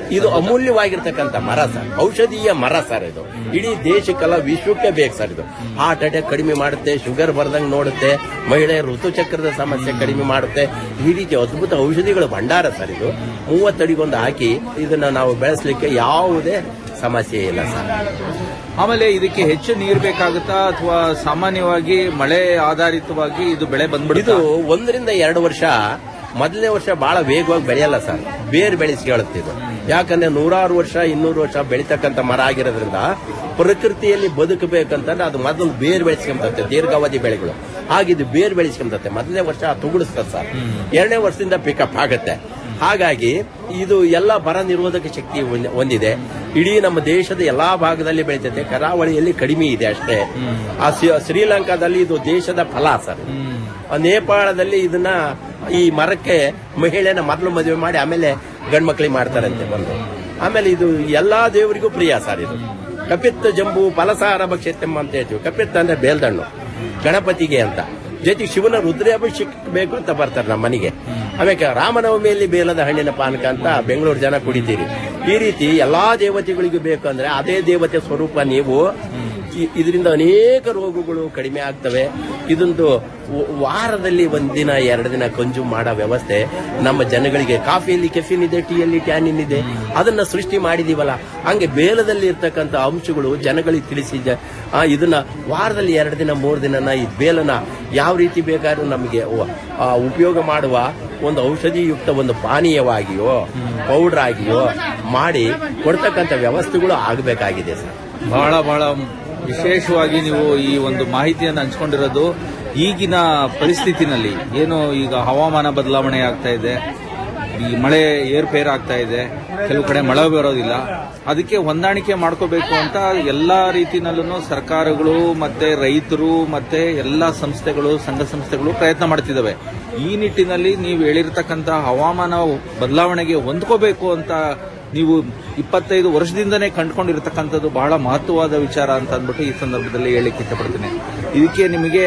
ಇದು ಅಮೂಲ್ಯವಾಗಿರ್ತಕ್ಕಂಥ ಮರ ಸರ್ ಔಷಧೀಯ ಮರ ಸರ್ ಇದು ಇಡೀ ದೇಶಕ್ಕೆಲ್ಲ ವಿಶ್ವಕ್ಕೆ ಬೇಕು ಸರ್ ಇದು ಹಾರ್ಟ್ ಅಟ್ಯಾಕ್ ಕಡಿಮೆ ಮಾಡುತ್ತೆ ಶುಗರ್ ಬರ್ದಂಗ್ ನೋಡುತ್ತೆ ಮಹಿಳೆಯರ ಋತುಚಕ್ರದ ಸಮಸ್ಯೆ ಕಡಿಮೆ ಮಾಡುತ್ತೆ ಈ ರೀತಿ ಅದ್ಭುತ ಔಷಧಿಗಳ ಭಂಡಾರ ಸರ್ ಇದು ಮೂವತ್ತಡಿಗೊಂದು ಹಾಕಿ ಇದನ್ನ ನಾವು ಬೆಳೆಸಲಿಕ್ಕೆ ಯಾವುದೇ ಸಮಸ್ಯೆ ಇಲ್ಲ ಸರ್ ಆಮೇಲೆ ಇದಕ್ಕೆ ಹೆಚ್ಚು ನೀರು ಬೇಕಾಗುತ್ತಾ ಅಥವಾ ಸಾಮಾನ್ಯವಾಗಿ ಮಳೆ ಆಧಾರಿತವಾಗಿ ಇದು ಬೆಳೆ ಇದು ಬಂದ್ಬಿಡುತ್ತೆ ಒಂದರಿಂದ ಎರಡು ವರ್ಷ ಮೊದಲನೇ ವರ್ಷ ಬಹಳ ವೇಗವಾಗಿ ಬೆಳೆಯಲ್ಲ ಸರ್ ಬೇರ್ ಬೆಳೆಸಿ ಹೇಳುತ್ತೆ ಇದು ಯಾಕಂದ್ರೆ ನೂರಾರು ವರ್ಷ ಇನ್ನೂರು ವರ್ಷ ಬೆಳೀತಕ್ಕಂಥ ಮರ ಆಗಿರೋದ್ರಿಂದ ಪ್ರಕೃತಿಯಲ್ಲಿ ಬದುಕಬೇಕಂತಂದ್ರೆ ಅದು ಮೊದಲು ಬೇರ್ ಬೆಳೆಸ್ಕೊಂಬತ್ತೆ ದೀರ್ಘಾವಧಿ ಬೆಳೆಗಳು ಹಾಗಿದು ಬೇರ್ ಬೆಳೆಸ್ಕೊಂಬತ್ತೆ ಮೊದಲನೇ ವರ್ಷ ತುಗುಡಿಸ್ತದೆ ಸರ್ ಎರಡನೇ ವರ್ಷದಿಂದ ಪಿಕಪ್ ಆಗುತ್ತೆ ಹಾಗಾಗಿ ಇದು ಎಲ್ಲ ಬರ ನಿರೋಧಕ ಶಕ್ತಿ ಹೊಂದ್- ಹೊಂದಿದೆ ಇಡೀ ನಮ್ಮ ದೇಶದ ಎಲ್ಲಾ ಭಾಗದಲ್ಲಿ ಬೆಳೀತದೆ ಕರಾವಳಿಯಲ್ಲಿ ಕಡಿಮೆ ಇದೆ ಅಷ್ಟೇ ಆ ಶ್ರೀ- ಶ್ರೀಲಂಕಾದಲ್ಲಿ ಇದು ದೇಶದ ಫಲ ಸರ್ ಆ ನೇಪಾಳದಲ್ಲಿ ಇದನ್ನ ಈ ಮರಕ್ಕೆ ಮಹಿಳೆನ ಮೊದಲು ಮದುವೆ ಮಾಡಿ ಆಮೇಲೆ ಗಂಡ್ಮಕ್ಳಿಗೆ ಮಾಡ್ತಾರಂತೆ ಬಂದು ಆಮೇಲೆ ಇದು ಎಲ್ಲಾ ದೇವರಿಗೂ ಪ್ರಿಯ ಸರ್ ಇದು ಕಪಿತ್ತ ಜಂಬು ಫಲಸಾರ ಭಕ್ಷತೆಮ್ಮ ಅಂತ ಹೇಳ್ತೀವಿ ಕಪಿತ್ತ ಅಂದ್ರೆ ಬೇಲ್ದಣ್ಣು ಗಣಪತಿಗೆ ಅಂತ ಜೊತೆಗೆ ಶಿವನ ರುದ್ರಾಭಿಷೇಕ ಬೇಕು ಅಂತ ಬರ್ತಾರೆ ನಮ್ಮ ಮನೆಗೆ ಆಮೇಲೆ ರಾಮನವಮಿಯಲ್ಲಿ ಬೇಲದ ಹಣ್ಣಿನ ಪಾನಕ ಅಂತ ಬೆಂಗಳೂರು ಜನ ಕುಡಿತೀರಿ ಈ ರೀತಿ ಎಲ್ಲಾ ದೇವತೆಗಳಿಗೂ ಬೇಕು ಅಂದ್ರೆ ಅದೇ ದೇವತೆ ಸ್ವರೂಪ ನೀವು ಇ- ಇದರಿಂದ ಅನೇಕ ರೋಗಗಳು ಕಡಿಮೆ ಆಗ್ತವೆ ಇದೊಂದು ವ- ವಾರದಲ್ಲಿ ಒಂದಿನ ಎರಡು ದಿನ ಕನ್ಸ್ಯೂಮ್ ಮಾಡೋ ವ್ಯವಸ್ಥೆ ನಮ್ಮ ಜನಗಳಿಗೆ ಕಾಫಿಯಲ್ಲಿ ಕೆಫಿನ್ ಇದೆ ಟೀಯಲ್ಲಿ ಟ್ಯಾನಿನ್ ಇದೆ ಅದನ್ನ ಸೃಷ್ಟಿ ಮಾಡಿದೀವಲ್ಲ ಹಂಗೆ ಬೇಲದಲ್ಲಿ ಇರ್ತಕ್ಕಂಥ ಅಂಶಗಳು ಜನಗಳಿಗೆ ತಿಳಿಸಿ ಜ- ಆ, ಇದನ್ನ ವಾರದಲ್ಲಿ ಎರಡು ದಿನ ಮೂರು ದಿನನ ಈ ಬೇಲನ ಯಾವ ರೀತಿ ಬೇಕಾದ್ರೂ ನಮಗೆ ವ- ಆ, ಉಪಯೋಗ ಮಾಡುವ ಒಂದು ಔಷಧಿಯುಕ್ತ ಒಂದು ಪಾನೀಯವಾಗಿಯೋ ಪೌಡರ್ ಆಗಿಯೋ ಮಾಡಿ ಕೊಡ್ತಕ್ಕಂಥ ವ್ಯವಸ್ಥೆಗಳು ಆಗಬೇಕಾಗಿದೆ ಸರ್ ಬಹಳ ಬಹಳ ವಿಶೇಷವಾಗಿ ನೀವು ಈ ಒಂದು ಮಾಹಿತಿಯನ್ನು ಹಂಚ್ಕೊಂಡಿರೋದು ಈಗಿನ ಪರಿಸ್ಥಿತಿನಲ್ಲಿ ಏನು ಈಗ ಹವಾಮಾನ ಬದಲಾವಣೆ ಆಗ್ತಾ ಇದೆ ಈ ಮಳೆ ಏರ್ಪೇರ್ ಆಗ್ತಾ ಇದೆ ಕೆಲವು ಕಡೆ ಮಳೆ ಬರೋದಿಲ್ಲ ಅದಕ್ಕೆ ಹೊಂದಾಣಿಕೆ ಮಾಡ್ಕೋಬೇಕು ಅಂತ ಎಲ್ಲಾ ರೀತಿನಲ್ಲೂ ಸರ್ಕಾರಗಳು ಮತ್ತೆ ರೈತರು ಮತ್ತೆ ಎಲ್ಲಾ ಸಂಸ್ಥೆಗಳು ಸಂಘ ಸಂಸ್ಥೆಗಳು ಪ್ರಯತ್ನ ಮಾಡ್ತಿದ್ದಾವೆ ಈ ನಿಟ್ಟಿನಲ್ಲಿ ನೀವು ಹೇಳಿರ್ತಕ್ಕಂಥ ಹವಾಮಾನ ಬದಲಾವಣೆಗೆ ಹೊಂದ್ಕೋಬೇಕು ಅಂತ ನೀವು ಇಪ್ಪತ್ತೈದು ವರ್ಷದಿಂದನೇ ಕಂಡುಕೊಂಡಿರ್ತಕ್ಕಂಥದ್ದು ಬಹಳ ಮಹತ್ವವಾದ ವಿಚಾರ ಅಂತ ಅಂದ್ಬಿಟ್ಟು ಈ ಸಂದರ್ಭದಲ್ಲಿ ಹೇಳಿಕ್ಕೆ ಇಷ್ಟಪಡ್ತೀನಿ ಇದಕ್ಕೆ ನಿಮಗೆ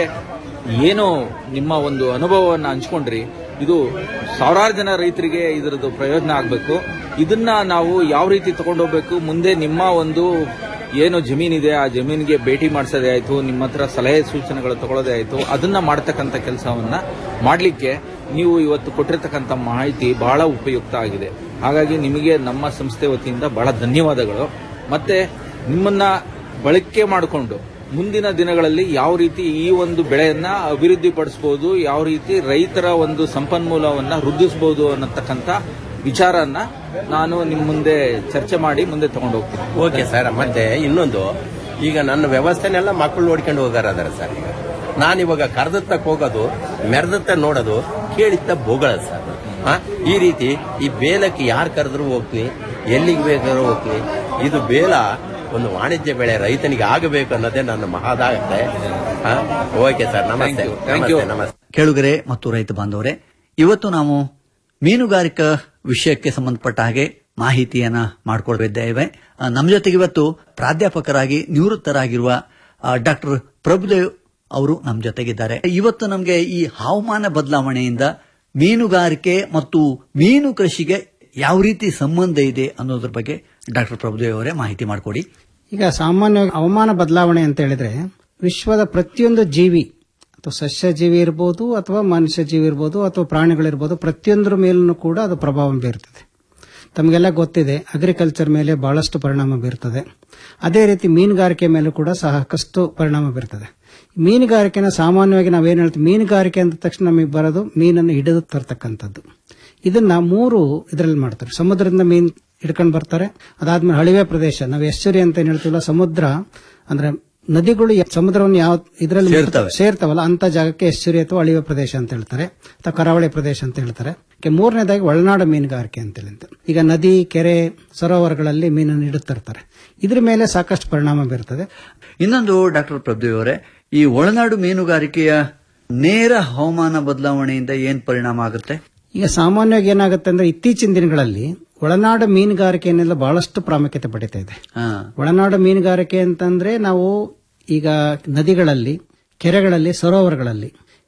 ಏನು ನಿಮ್ಮ ಒಂದು ಅನುಭವವನ್ನು ಹಂಚ್ಕೊಂಡ್ರಿ ಇದು ಸಾವಿರಾರು ಜನ ರೈತರಿಗೆ ಇದರದ್ದು ಪ್ರಯೋಜನ ಆಗಬೇಕು ಇದನ್ನ ನಾವು ಯಾವ ರೀತಿ ತಗೊಂಡೋಗ್ಬೇಕು ಮುಂದೆ ನಿಮ್ಮ ಒಂದು ಏನು ಜಮೀನಿದೆ ಆ ಜಮೀನಿಗೆ ಭೇಟಿ ಮಾಡಿಸೋದೇ ಆಯ್ತು ನಿಮ್ಮ ಹತ್ರ ಸಲಹೆ ಸೂಚನೆಗಳು ತಗೊಳ್ಳೋದೇ ಆಯ್ತು ಅದನ್ನ ಮಾಡ್ತಕ್ಕಂಥ ಕೆಲಸವನ್ನ ಮಾಡಲಿಕ್ಕೆ ನೀವು ಇವತ್ತು ಕೊಟ್ಟಿರ್ತಕ್ಕಂಥ ಮಾಹಿತಿ ಬಹಳ ಉಪಯುಕ್ತ ಆಗಿದೆ ಹಾಗಾಗಿ ನಿಮಗೆ ನಮ್ಮ ಸಂಸ್ಥೆ ವತಿಯಿಂದ ಬಹಳ ಧನ್ಯವಾದಗಳು ಮತ್ತೆ ನಿಮ್ಮನ್ನ ಬಳಕೆ ಮಾಡಿಕೊಂಡು ಮುಂದಿನ ದಿನಗಳಲ್ಲಿ ಯಾವ ರೀತಿ ಈ ಒಂದು ಬೆಳೆಯನ್ನ ಅಭಿವೃದ್ಧಿಪಡಿಸಬಹುದು ಯಾವ ರೀತಿ ರೈತರ ಒಂದು ಸಂಪನ್ಮೂಲವನ್ನ ವೃದ್ಧಿಸಬಹುದು ಅನ್ನತಕ್ಕಂಥ ವಿಚಾರನ್ನ ನಾನು ನಿಮ್ಮ ಮುಂದೆ ಚರ್ಚೆ ಮಾಡಿ ಮುಂದೆ ತಗೊಂಡು ಹೋಗ್ತೀನಿ ಓಕೆ ಸರ್ ಮತ್ತೆ ಇನ್ನೊಂದು ಈಗ ನನ್ನ ವ್ಯವಸ್ಥೆನೆಲ್ಲ ಮಕ್ಕಳು ನೋಡ್ಕೊಂಡು ಹೋಗಾರ ಅದಾರ ಸರ್ ಈಗ ನಾನಿವಾಗ ಕರೆದತ್ತಕ್ಕೆ ಹೋಗೋದು ಮೆರೆದತ್ತ ನೋಡೋದು ಕೇಳಿತ್ತ ಬೋಗಳದು ಸರ್ ಆ, ಈ ರೀತಿ ಈ ಬೇಲಕ್ಕೆ ಯಾರು ಕರೆದ್ರು ಹೋಗ್ತೀನಿ ಎಲ್ಲಿಗೆ ಬೇಕಾದ್ರೂ ಹೋಗ್ತೀನಿ ಇದು ಬೇಲ ಒಂದು ವಾಣಿಜ್ಯ ಬೆಳೆ ರೈತನಿಗೆ ಆಗಬೇಕು ಅನ್ನೋದೇ ನನ್ನ ಮಹಾದಾಗತ್ತೆ ಆ, ಓಕೆ ಸರ್ ನಮಸ್ತೆ Thank you. Thank you. ನಮಸ್ತೆ ನಮಸ್ತೆ ಕೇಳುಗರೆ ಮತ್ತು ರೈತ ಬಾಂಧವರೇ ಇವತ್ತು ನಾವು ಮೀನುಗಾರಿಕಾ ವಿಷಯಕ್ಕೆ ಸಂಬಂಧಪಟ್ಟ ಹಾಗೆ ಮಾಹಿತಿಯನ್ನ ಮಾಡಿಕೊಳ್ತಿದ್ದೇವೆ ಆ, ನಮ್ಮ ಜೊತೆಗೆ ಇವತ್ತು ಪ್ರಾಧ್ಯಾಪಕರಾಗಿ ನಿವೃತ್ತರಾಗಿರುವ ಡಾಕ್ಟರ್ ಪ್ರಭುದೇವ್ ಅವರು ನಮ್ಮ ಜೊತೆಗಿದ್ದಾರೆ ಇವತ್ತು ನಮಗೆ ಈ ಹವಾಮಾನ ಬದಲಾವಣೆಯಿಂದ ಮೀನುಗಾರಿಕೆ ಮತ್ತು ಮೀನು ಕೃಷಿಗೆ ಯಾವ ರೀತಿ ಸಂಬಂಧ ಇದೆ ಅನ್ನೋದ್ರ ಬಗ್ಗೆ ಡಾಕ್ಟರ್ ಪ್ರಭುದೇವ್ ಅವರೇ ಮಾಹಿತಿ ಮಾಡಿಕೊಡಿ ಈಗ ಸಾಮಾನ್ಯವಾಗಿ ಹವಾಮಾನ ಬದಲಾವಣೆ ಅಂತ ಹೇಳಿದ್ರೆ ವಿಶ್ವದ ಪ್ರತಿಯೊಂದು ಜೀವಿ ಅಥವಾ ಸಸ್ಯ ಜೀವಿ ಇರ್ಬೋದು ಅಥವಾ ಮನುಷ್ಯ ಜೀವಿ ಇರ್ಬೋದು ಅಥವಾ ಪ್ರಾಣಿಗಳಿರ್ಬೋದು ಪ್ರತಿಯೊಂದರ ಮೇಲೂ ಕೂಡ ಅದು ಪ್ರಭಾವ ಬೀರ್ತದೆ ತಮಗೆಲ್ಲ ಗೊತ್ತಿದೆ ಅಗ್ರಿಕಲ್ಚರ್ ಮೇಲೆ ಬಹಳಷ್ಟು ಪರಿಣಾಮ ಬೀರ್ತದೆ ಅದೇ ರೀತಿ ಮೀನುಗಾರಿಕೆ ಮೇಲೂ ಕೂಡ ಸಾಕಷ್ಟು ಪರಿಣಾಮ ಬೀರ್ತದೆ ಮೀನುಗಾರಿಕೆನ ಸಾಮಾನ್ಯವಾಗಿ ನಾವೇನು ಹೇಳ್ತೀವಿ ಮೀನುಗಾರಿಕೆ ಅಂದ ತಕ್ಷಣ ನಮಗೆ ಬರೋದು ಮೀನನ್ನು ಹಿಡಿದು ತರ್ತಕ್ಕಂಥದ್ದು ಇದನ್ನ ಮೂರು ಇದರಲ್ಲಿ ಮಾಡ್ತಾರೆ ಸಮುದ್ರದಿಂದ ಮೀನ್ ಹಿಡ್ಕೊಂಡು ಬರ್ತಾರೆ ಅದಾದ್ಮೇಲೆ ಹಳಿವೆ ಪ್ರದೇಶ ನಾವು ಎಸ್ಚುರಿ ಅಂತ ಏನ್ ಹೇಳ್ತೀವಲ್ಲ ಸಮುದ್ರ ಅಂದ್ರೆ ನದಿಗಳು ಯ- ಸಮುದ್ರವನ್ನು ಯಾವ ಇದರಲ್ಲಿ ಸೇರ್ತವೆ. ಸೇರ್ತಾವಲ್ಲ ಅಂತ ಜಾಗಕ್ಕೆ ಎಸ್ಚುರಿ ಅಥವಾ ಅಳಿವೆ ಪ್ರದೇಶ ಅಂತ ಹೇಳ್ತಾರೆ ಅಥವಾ ಕರಾವಳಿ ಪ್ರದೇಶ ಅಂತ ಹೇಳ್ತಾರೆ ಕೆ- ಮೂರನೇದಾಗಿ ಒಳನಾಡು ಮೀನುಗಾರಿಕೆ ಅಂತ ಹೇಳಿ ಅಂತ. ಈಗ ನದಿ ಕೆರೆ ಸರೋವರಗಳಲ್ಲಿ ಮೀನನ್ನು ಇಡುತ್ತಿರ್ತಾರೆ ಇದ್ರ ಮೇಲೆ ಸಾಕಷ್ಟು ಪರಿಣಾಮ ಬೀರ್ತದೆ ಇನ್ನೊಂದು ಡಾಕ್ಟರ್ ಪ್ರಭುದೇವ್ ಅವರೇ ಈ ಒಳನಾಡು ಮೀನುಗಾರಿಕೆಯ ನೇರ ಹವಾಮಾನ ಬದಲಾವಣೆಯಿಂದ ಏನ್ ಪರಿಣಾಮ ಆಗುತ್ತೆ ಈಗ ಸಾಮಾನ್ಯವಾಗಿ ಏನಾಗುತ್ತೆ ಅಂದ್ರೆ ಇತ್ತೀಚಿನ ದಿನಗಳಲ್ಲಿ ಒಳನಾಡು ಮೀನುಗಾರಿಕೆಯನ್ನೆಲ್ಲ ಬಹಳಷ್ಟು ಪ್ರಾಮುಖ್ಯತೆ ಪಡಿತಾ ಇದೆ ಹಾ. ಒಳನಾಡು ಮೀನುಗಾರಿಕೆ ಅಂತಂದ್ರೆ ನಾವು ಈಗ ನದಿಗಳಲ್ಲಿ ಕೆರೆಗಳಲ್ಲಿ ಸರೋವರಗಳಲ್ಲಿ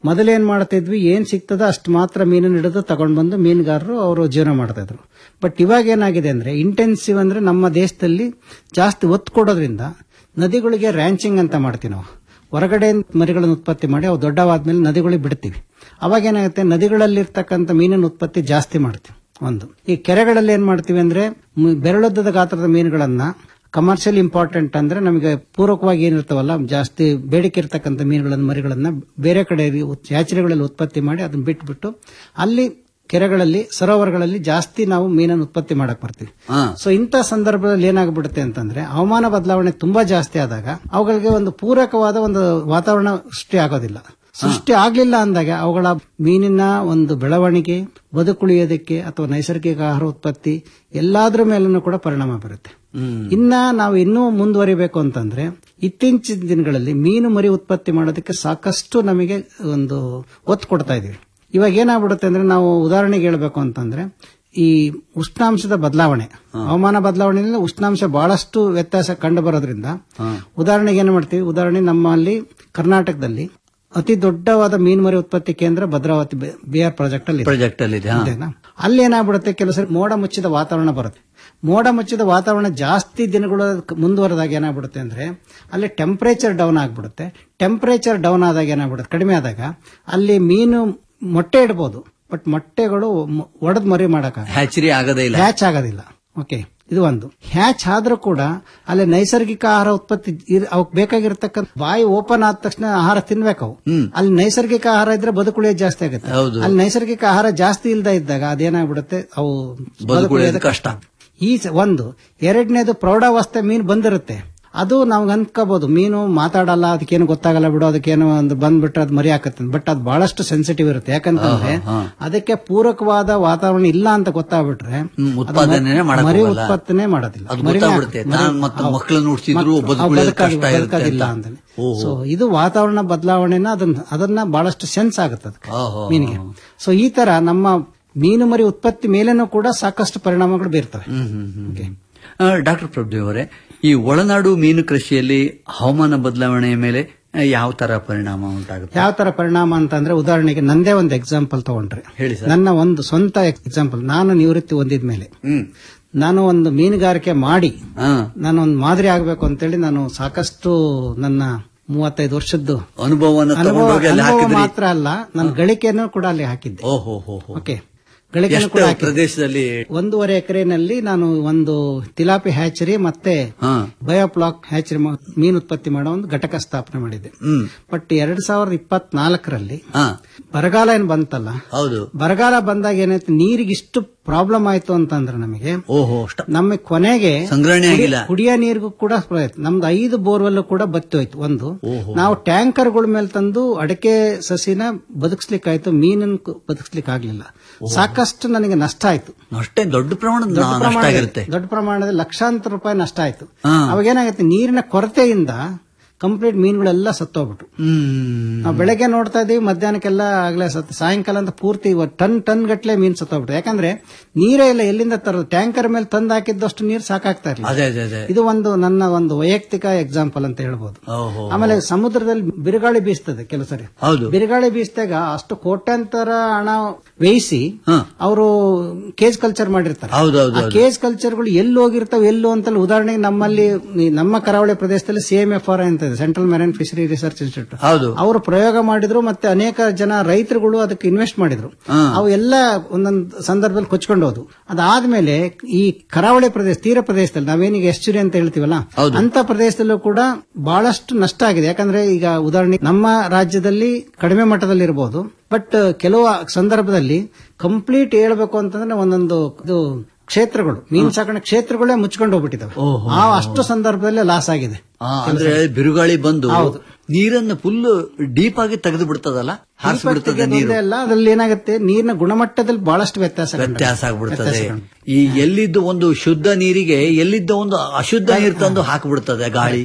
ಮೊದಲೇನ್ ಮಾಡ್ತಿದ್ವಿ ಏನ್ ಸಿಗ್ತದ ಅಷ್ಟು ಮಾತ್ರ ಮೀನನ್ನು ಹಿಡಿದು ತಗೊಂಡ್ ಬಂದು ಮೀನುಗಾರರು ಅವರು ಜೀವನ ಮಾಡ್ತಾ ಇದ್ರು ಬಟ್ ಇವಾಗ ಏನಾಗಿದೆ ಅಂದ್ರೆ ಇಂಟೆನ್ಸಿವ್ ಅಂದ್ರೆ ನಮ್ಮ ದೇಶದಲ್ಲಿ ಜಾಸ್ತಿ ಒತ್ತು ಕೊಡೋದ್ರಿಂದ ನದಿಗಳಿಗೆ ರ್ಯಾಂಚಿಂಗ್ ಅಂತ ಮಾಡ್ತೀವಿ ನಾವು ಹೊರಗಡೆ ಮರಿಗಳನ್ನು ಉತ್ಪತ್ತಿ ಮಾಡಿ ಅವು ದೊಡ್ಡವಾದ್ಮೇಲೆ ನದಿಗಳಿಗೆ ಬಿಡ್ತೀವಿ ಅವಾಗ ಏನಾಗುತ್ತೆ ನದಿಗಳಲ್ಲಿರ್ತಕ್ಕಂಥ ಮೀನಿನ ಉತ್ಪತ್ತಿ ಜಾಸ್ತಿ ಮಾಡ್ತೀವಿ ಒಂದು ಈ ಕೆರೆಗಳಲ್ಲಿ ಏನ್ ಮಾಡ್ತೀವಿ ಅಂದ್ರೆ ಮ್- ಬೆರಳುದ್ದದ ಗಾತ್ರದ ಮೀನುಗಳನ್ನ ಕಮರ್ಷಿಯಲ್ ಇಂಪಾರ್ಟೆಂಟ್ ಅಂದ್ರೆ ನಮಗೆ ಪೂರಕವಾಗಿ ಏನಿರ್ತಾವಲ್ಲ ಜಾಸ್ತಿ ಬೇಡಿಕೆ ಇರ್ತಕ್ಕಂಥ ಮೀನುಗಳನ್ನ ಮರಿಗಳನ್ನ ಬೇರೆ ಕಡೆ ಹ್ಯಾಚರಿಗಳಲ್ಲಿ ಉತ್ಪತ್ತಿ ಮಾಡಿ ಅದನ್ನ ಬಿಟ್ಬಿಟ್ಟು ಅಲ್ಲಿ ಕೆರೆಗಳಲ್ಲಿ ಸರೋವರಗಳಲ್ಲಿ ಜಾಸ್ತಿ ನಾವು ಮೀನನ್ನು ಉತ್ಪತ್ತಿ ಮಾಡಕ್ ಬರ್ತೀವಿ ಹಾ. ಸೊ ಇಂಥ ಸಂದರ್ಭದಲ್ಲಿ ಏನಾಗ್ಬಿಡುತ್ತೆ ಅಂತಂದ್ರೆ ಹವಾಮಾನ ಬದಲಾವಣೆ ತುಂಬಾ ಜಾಸ್ತಿ ಆದಾಗ ಅವುಗಳಿಗೆ ಒಂದು ಪೂರಕವಾದ ಒಂದು ವಾತಾವರಣ ಸೃಷ್ಟಿ ಆಗೋದಿಲ್ಲ ಸೃಷ್ಟಿ ಆಗ್ಲಿಲ್ಲ ಅಂದಾಗ ಅವುಗಳ ಮೀನಿನ ಒಂದು ಬೆಳವಣಿಗೆ ಬದುಕುಳಿಯೋದಕ್ಕೆ ಅಥವಾ ನೈಸರ್ಗಿಕ ಆಹಾರ ಉತ್ಪತ್ತಿ ಎಲ್ಲಾದ್ರ ಮೇಲೂ ಕೂಡ ಪರಿಣಾಮ ಬೀರುತ್ತೆ ಇನ್ನ ನಾವು ಇನ್ನೂ ಮುಂದುವರಿಬೇಕು ಅಂತಂದ್ರೆ ಇತ್ತೀಚಿನ ದಿನಗಳಲ್ಲಿ ಮೀನು ಮರಿ ಉತ್ಪತ್ತಿ ಮಾಡೋದಕ್ಕೆ ಸಾಕಷ್ಟು ನಮಗೆ ಒಂದು ಒತ್ತು ಕೊಡ್ತಾ ಇದೀವಿ ಇವಾಗ ಏನಾಗ್ಬಿಡುತ್ತೆ ಅಂದ್ರೆ ನಾವು ಉದಾಹರಣೆಗೆ ಹೇಳ್ಬೇಕು ಅಂತಂದ್ರೆ ಈ ಉಷ್ಣಾಂಶದ ಬದಲಾವಣೆ ಹವಾಮಾನ ಬದಲಾವಣೆಯಿಂದ ಉಷ್ಣಾಂಶ ಬಹಳಷ್ಟು ವ್ಯತ್ಯಾಸ ಕಂಡು ಬರೋದ್ರಿಂದ ಉದಾಹರಣೆಗೆ ಏನು ಮಾಡ್ತೀವಿ ಉದಾಹರಣೆ ನಮ್ಮಲ್ಲಿ ಕರ್ನಾಟಕದಲ್ಲಿ ಅತಿ ದೊಡ್ಡವಾದ ಮೀನುಮರಿ ಉತ್ಪತ್ತಿ ಕೇಂದ್ರ ಭದ್ರಾವತಿ ಬಿಆರ್ ಪ್ರಾಜೆಕ್ಟ್ ಅಲ್ಲಿ ಇದೆ. ಪ್ರಾಜೆಕ್ಟ್ ಅಲ್ಲಿ ಇದೆ ಹಾ. ಇದೆನಾ? ಅಲ್ಲಿ ಏನಾಗ್ಬಿಡುತ್ತೆ ಕೆಲವು ಸರಿ ಮೋಡ ಮುಚ್ಚಿದ ವಾತಾವರಣ ಬರುತ್ತೆ ಮೋಡ ಮುಚ್ಚಿದ ವಾತಾವರಣ ಜಾಸ್ತಿ ದಿನಗಳು ಮುಂದುವರೆದಾಗ ಏನಾಗ್ಬಿಡುತ್ತೆ ಅಂದ್ರೆ ಅಲ್ಲಿ ಟೆಂಪರೇಚರ್ ಡೌನ್ ಆಗ್ಬಿಡುತ್ತೆ ಟೆಂಪರೇಚರ್ ಡೌನ್ ಆದಾಗ ಏನಾಗ್ಬಿಡುತ್ತೆ ಕಡಿಮೆ ಆದಾಗ ಅಲ್ಲಿ ಮೀನು ಮೊಟ್ಟೆ ಇಡ್ಬೋದು ಬಟ್ ಮೊಟ್ಟೆಗಳು ಒಡೆದ್ ಮರಿ ಮಾಡಕ ಹ್ಯಾಚರಿ ಆಗದೇ ಇಲ್ಲ ಹ್ಯಾಚ್ ಆಗೋದಿಲ್ಲ ಓಕೆ ಇದು ಒಂದು ಹ್ಯಾಚ್ ಆದ್ರೂ ಕೂಡ ಅಲ್ಲಿ ನೈಸರ್ಗಿಕ ಆಹಾರ ಉತ್ಪತ್ತಿ ಇರ್- ಅವಕ್ ಬೇಕಾಗಿರ್ತಕ್ಕಂಥ ಬಾಯಿ ಓಪನ್ ಆದ ತಕ್ಷಣ ಆಹಾರ ತಿನ್ಬೇಕು ಅವು ಅಲ್ಲಿ ನೈಸರ್ಗಿಕ ಆಹಾರ ಇದ್ರೆ ಬದುಕುಳಿಯೋದು ಜಾಸ್ತಿ ಆಗುತ್ತೆ ಹೌದು. ಅಲ್ಲಿ ನೈಸರ್ಗಿಕ ಆಹಾರ ಜಾಸ್ತಿ ಇಲ್ದ ಇದ್ದಾಗ ಅದೇನಾಗ್ಬಿಡುತ್ತೆ ಅವು ಬದುಕುಳಿಯೋದು ಕಷ್ಟ. ಈ ಸ- ಒಂದು ಎರಡನೇದು ಪ್ರೌಢಾವಸ್ಥೆ ಮೀನು ಬಂದಿರುತ್ತೆ ಅದು ನಾವು ಅನ್ಕೋಬಹುದು ಮೀನು ಮಾತಾಡಲ್ಲ ಅದಕ್ಕೇನು ಗೊತ್ತಾಗಲ್ಲ ಬಿಡು ಅದಕ್ಕೇನು ಒಂದು ಬಂದ್ಬಿಟ್ರೆ ಅದು ಮರಿ ಹಾಕತ್ತೆ ಬಟ್ ಅದು ಬಹಳಷ್ಟು ಸೆನ್ಸಿಟಿವ್ ಇರುತ್ತೆ ಯಾಕಂತಂದ್ರೆ ಅದಕ್ಕೆ ಪೂರಕವಾದ ವಾತಾವರಣ ಇಲ್ಲ ಅಂತ ಗೊತ್ತಾಗ್ಬಿಟ್ರೆ ಹ್ಮ್, ಅದು ಉತ್ಪಾದನೆನೇ ಮ- ಮಾಡಕ್ ಮರಿ ಹೋಗಲ್ಲ. ಉತ್ಪತ್ತಿನೇ ಮಾಡೋದಿಲ್ಲ ಅದು ಮರಿನೇ ಗೊತ್ತಾಗ್ಬಿಡುತ್ತೆ. ಮರಿ- ನಾನ್ ಮತ್ತು ಹೌದು. ಮಕ್ಕಳನ್ನ ಹುಟ್ಸಿದ್ರು ಮಕ್ಳು- ಬದುಕುಳಿಯೋದು ಬದುಕಾಗಿ- ಕಷ್ಟ ಇರುತ್ತೆ ಬದುಕೋದಿಲ್ಲ ಅಂತ. ಅಂತಾನೆ ಓಹೋ. ಸೊ ಇದು ವಾತಾವರಣ ಬದಲಾವಣೆನ ಅದನ್ನ ಅದನ್ನ ಬಹಳಷ್ಟು ಸೆನ್ಸ್ ಆಗುತ್ತೆ ಅದಕ್ಕೆ ಓಹೋ. ಮೀನಿಗೆ ಸೊ ಈ ತರ ನಮ್ಮ ಮೀನು ಮರಿ ಉತ್ಪತ್ತಿ ಮೇಲೇನೂ ಕೂಡ ಸಾಕಷ್ಟು ಪರಿಣಾಮಗಳು ಬೀರ್ತವೆ Okay. ಡಾಕ್ಟರ್ ಪ್ರಭುದೇವ್ ಅವರೇ ಈ ಒಳನಾಡು ಮೀನು ಕೃಷಿಯಲ್ಲಿ ಹವಾಮಾನ ಬದಲಾವಣೆಯ ಮೇಲೆ ಆ, ಯಾವ ತರ ಪರಿಣಾಮ ಉಂಟಾಗುತ್ತೆ ಯಾವ ತರ ಪರಿಣಾಮ ಅಂತಂದ್ರೆ ಉದಾಹರಣೆಗೆ ನಂದೇ ಒಂದು ಎಕ್ಸಾಂಪಲ್ ತಗೊಂಡ್ರೆ ಹೇಳಿ ಸರ್. ನನ್ನ ಒಂದು ಸ್ವಂತ ಎಕ್ಸಾಂಪಲ್ ನಾನು ನಿವೃತ್ತಿ ಹೊಂದಿದ್ಮೇಲೆ ಹ್ಮ್ ನಾನು ಒಂದು ಮೀನುಗಾರಿಕೆ ಮಾಡಿ ಹಾ. ನಾನು ಒಂದು ಮಾದರಿ ಆಗಬೇಕು ಅಂತೇಳಿ ನಾನು ಸಾಕಷ್ಟು ನನ್ನ ಮೂವತ್ತೈದು ವರ್ಷದ್ದು ಅನುಭವವನ್ನು ಅನುಭವ ತಗೊಂಡೋಗಿ ಅಲ್ಲಿ ಅನುಭವ ಹಾಕಿದ್ರಿ ಮಾತ್ರ ಅಲ್ಲ ನನ್ನ ಗಳಿಕೆಯನ್ನು ಕೂಡ ಅಲ್ಲಿ ಹಾಕಿದ್ದೆ ಓಹೋ ಹೋ ಹೋ ಓಕೆ ಗಳಿಕೆಯನ್ನು ಎಷ್ಟು ಕೂಡ ಹಾಕಿದ್ದೆ. ಪ್ರದೇಶದಲ್ಲಿ ಒಂದೂವರೆ ಎಕರೆನಲ್ಲಿ ನಾನು ಒಂದು ತಿಲಾಪಿ ಹ್ಯಾಚರಿ ಮತ್ತೆ ಹಾ. ಬಯೋಪ್ಲಾಕ್ ಹ್ಯಾಚರಿ ಮ- ಮೀನು ಉತ್ಪತ್ತಿ ಮಾಡೋ ಒಂದು ಘಟಕ ಸ್ಥಾಪನೆ ಮಾಡಿದ್ದೆ ಹ್ಮ್ ಬಟ್ ಎರಡ್ ಸಾವಿರದ ಇಪ್ಪತ್ನಾಲ್ಕರಲ್ಲಿ ಹಾ ಬರಗಾಲ ಏನ್ ಬಂತಲ್ಲ ಹೌದು ಬರಗಾಲ ಬಂದಾಗ ಏನಾಯ್ತು ನೀರಿಗೆ ಇಷ್ಟು ಪ್ರಾಬ್ಲಮ್ ಆಯ್ತು ಅಂತಂದ್ರೆ ನಮಗೆ ಓಹೋ ಅಷ್ಟ- ನಮ್ಮ ಕೊನೆಗೆ ಸಂಗ್ರಹಣೆ ಕುಡಿ- ಆಗಿಲ್ಲ. ಕುಡಿಯೋ ನೀರಿಗೂ ಕೂಡ ಪ್ರಯತ್ನ ನಮ್ದು ಐದು ಬೋರ್ವೆಲ್ ಕೂಡ ಬತ್ತಿ ಹೋಯ್ತು ಒಂದು ನಾವು ಟ್ಯಾಂಕರ್ಗಳ ಮೇಲೆ ತಂದು ಅಡಕೆ ಸಸಿನ ಬದುಕಿಸ್ಲಿಕ್ಕಾಯ್ತು ಮೀನನ್ನು ಕು- ಬದುಕಿಸ್ಲಿಕ್ಕೆ ಆಗ್ಲಿಲ್ಲ ಸಾಕಷ್ಟು ನನಗೆ ನಷ್ಟ ಆಯ್ತು ಅಷ್ಟೇ ದೊಡ್ಡ ಪ್ರಮಾಣದ ದೊಡ್ಡ ನಷ್ಟ ಪ್ರಮಾಣದಲ್ಲಿ ಆಗಿರುತ್ತೆ ದೊಡ್ಡ ಪ್ರಮಾಣದಲ್ಲಿ ಲಕ್ಷಾಂತರ ರೂಪಾಯಿ ನಷ್ಟ ಆಯ್ತು ಹಾ. ಅವಾಗ ಏನಾಗುತ್ತೆ ನೀರಿನ ಕೊರತೆಯಿಂದ ಕಂಪ್ಲೀಟ್ ಮೀನುಗಳೆಲ್ಲ ಸತ್ತೋಗ್ಬಿಟ್ಟು ಹ್ಮ್ ನಾವು ಬೆಳಗ್ಗೆ ನೋಡ್ತಾ ಇದೀವಿ ಮಧ್ಯಾಹ್ನಕ್ಕೆಲ್ಲ ಆಗ್ಲೇ ಸತ್ತು ಸಾಯಂಕಾಲ ಅಂತ ಪೂರ್ತಿ ಇವತ್ತು ಟನ್ ಟನ್ ಗಟ್ಲೆ ಮೀನ್ ಸತ್ತೋಗ್ಬಿಟ್ಟು ಯಾಕಂದ್ರೆ ನೀರೇ ಇಲ್ಲ ಎಲ್ಲಿಂದ ತರೋದು ಟ್ಯಾಂಕರ್ ಮೇಲೆ ತಂದು ಹಾಕಿದ್ದಷ್ಟು ನೀರು ಸಾಕಾಗ್ತಾ ಇರಲಿಲ್ಲ ಅದೇ ಅದೇ ಅದೇ ಇದು ಒಂದು ನನ್ನ ಒಂದು ವೈಯಕ್ತಿಕ ಎಕ್ಸಾಂಪಲ್ ಅಂತ ಹೇಳ್ಬೋದು ಓಹೋ ಆಮೇಲೆ ಸಮುದ್ರದಲ್ಲಿ ಬಿರುಗಾಳಿ ಬೀಸ್ತದೆ ಕೆಲವು ಸರಿ ಹೌದು ಬಿರುಗಾಳಿ ಬೀಸಿದಾಗ ಅಷ್ಟು ಕೋಟ್ಯಾಂತರ ಹಣ ವ್ಯಯಿಸಿ ಹಾ. ಅವರು ಕೇಜ್ ಕಲ್ಚರ್ ಮಾಡಿರ್ತಾರೆ ಹೌದು ಹೌದು ಆ ಕೇಜ್ ಕಲ್ಚರ್ಗಳು ಎಲ್ಲಿ ಹೋಗಿರ್ತಾವೆ ಎಲ್ಲೋ ಅಂತಲ್ಲ ಉದಾಹರಣೆಗೆ ನಮ್ಮಲ್ಲಿ ಈ ನಮ್ಮ ಕರಾವಳಿ ಪ್ರದೇಶದಲ್ಲಿ ಸಿ ಎಂ ಎಫ್ ಆರ್ ಅಂತ ಇದೆ central marine fishery research institute ಹೌದು ಅವರು ಪ್ರಯೋಗ ಮಾಡಿದ್ರು ಮತ್ತೆ ಅನೇಕ ಜನ ರೈತರುಗಳು ಅದಕ್ಕೆ ಇನ್ವೆಸ್ಟ್ ಮಾಡಿದ್ರು ಹಾ. ಅವು ಎಲ್ಲ ಒಂದೊಂದು ಸಂದರ್ಭದಲ್ಲಿ ಕೊಚ್ಕೊಂಡು ಹೋದ್ವು ಅದಾದ್ಮೇಲೆ ಈ ಕರಾವಳಿ ಪ್ರದೇಶ ತೀರ ಪ್ರದೇಶದಲ್ಲಿ ನಾವೇನೀಗ ಎಸ್ಚುರಿ ಅಂತ ಹೇಳ್ತೀವಲ್ಲ ಹೌದು. ಅಂತ ಪ್ರದೇಶದಲ್ಲೂ ಕೂಡ ಬಹಳಷ್ಟು ನಷ್ಟ ಆಗಿದೆ ಯಾಕಂದ್ರೆ ಈಗ ಉದಾಹರಣೆ ನಮ್ಮ ರಾಜ್ಯದಲ್ಲಿ ಕಡಿಮೆ ಮಟ್ಟದಲ್ಲಿ ಇರಬಹುದು ಬಟ್ ಕೆಲವು ಸಂದರ್ಭದಲ್ಲಿ ಕಂಪ್ಲೀಟ್ ಹೇಳ್ಬೇಕು ಅಂತಂದ್ರೆ ಒಂದೊಂದು ಇದು ಕ್ಷೇತ್ರಗಳು ಮೀನು ಸಾಕಣೆ ಕ್ಷೇತ್ರಗಳೇ ಮುಚ್ಕೊಂಡು ಹೋಗ್ಬಿಟ್ಟಿದಾವೆ ಓಹೋ. ಆ ಅಷ್ಟು ಸಂದರ್ಭದಲ್ಲಿ ಲಾಸ್ ಆಗಿದೆ ಆ, ಅಂದ್ರೆ ಬಿರುಗಾಳಿ ಬಂದು ನೀರನ್ನು ಫುಲ್ ಡೀಪ್ ಆಗಿ ತೆಗೆದು ಬಿಡ್ತದಲ್ಲ ಹಾರಿಸ್ಬಿಡ್ತದೆ ನೀರು ಒಂದೇ ಅಲ್ಲ ಅದ್ರಲ್ಲಿ ಏನಾಗುತ್ತೆ ನೀರಿನ ಗುಣಮಟ್ಟದಲ್ಲಿ ಬಹಳಷ್ಟು ವ್ಯತ್ಯಾಸ ಕಂಡು- ವ್ಯತ್ಯಾಸ ಆಗ್ಬಿಡ್ತದೆ ವ್ಯತ್ಯಾಸ ಕಂಡು. ಈ ಎಲ್ಲಿದ್ದು ಒಂದು ಶುದ್ಧ ನೀರಿಗೆ ಎಲ್ಲಿದ್ದ ಒಂದು ಅಶುದ್ಧ ನೀರು ತಂದು ಹಾಕ್ಬಿಡ್ತದೆ ಗಾಳಿ Correct.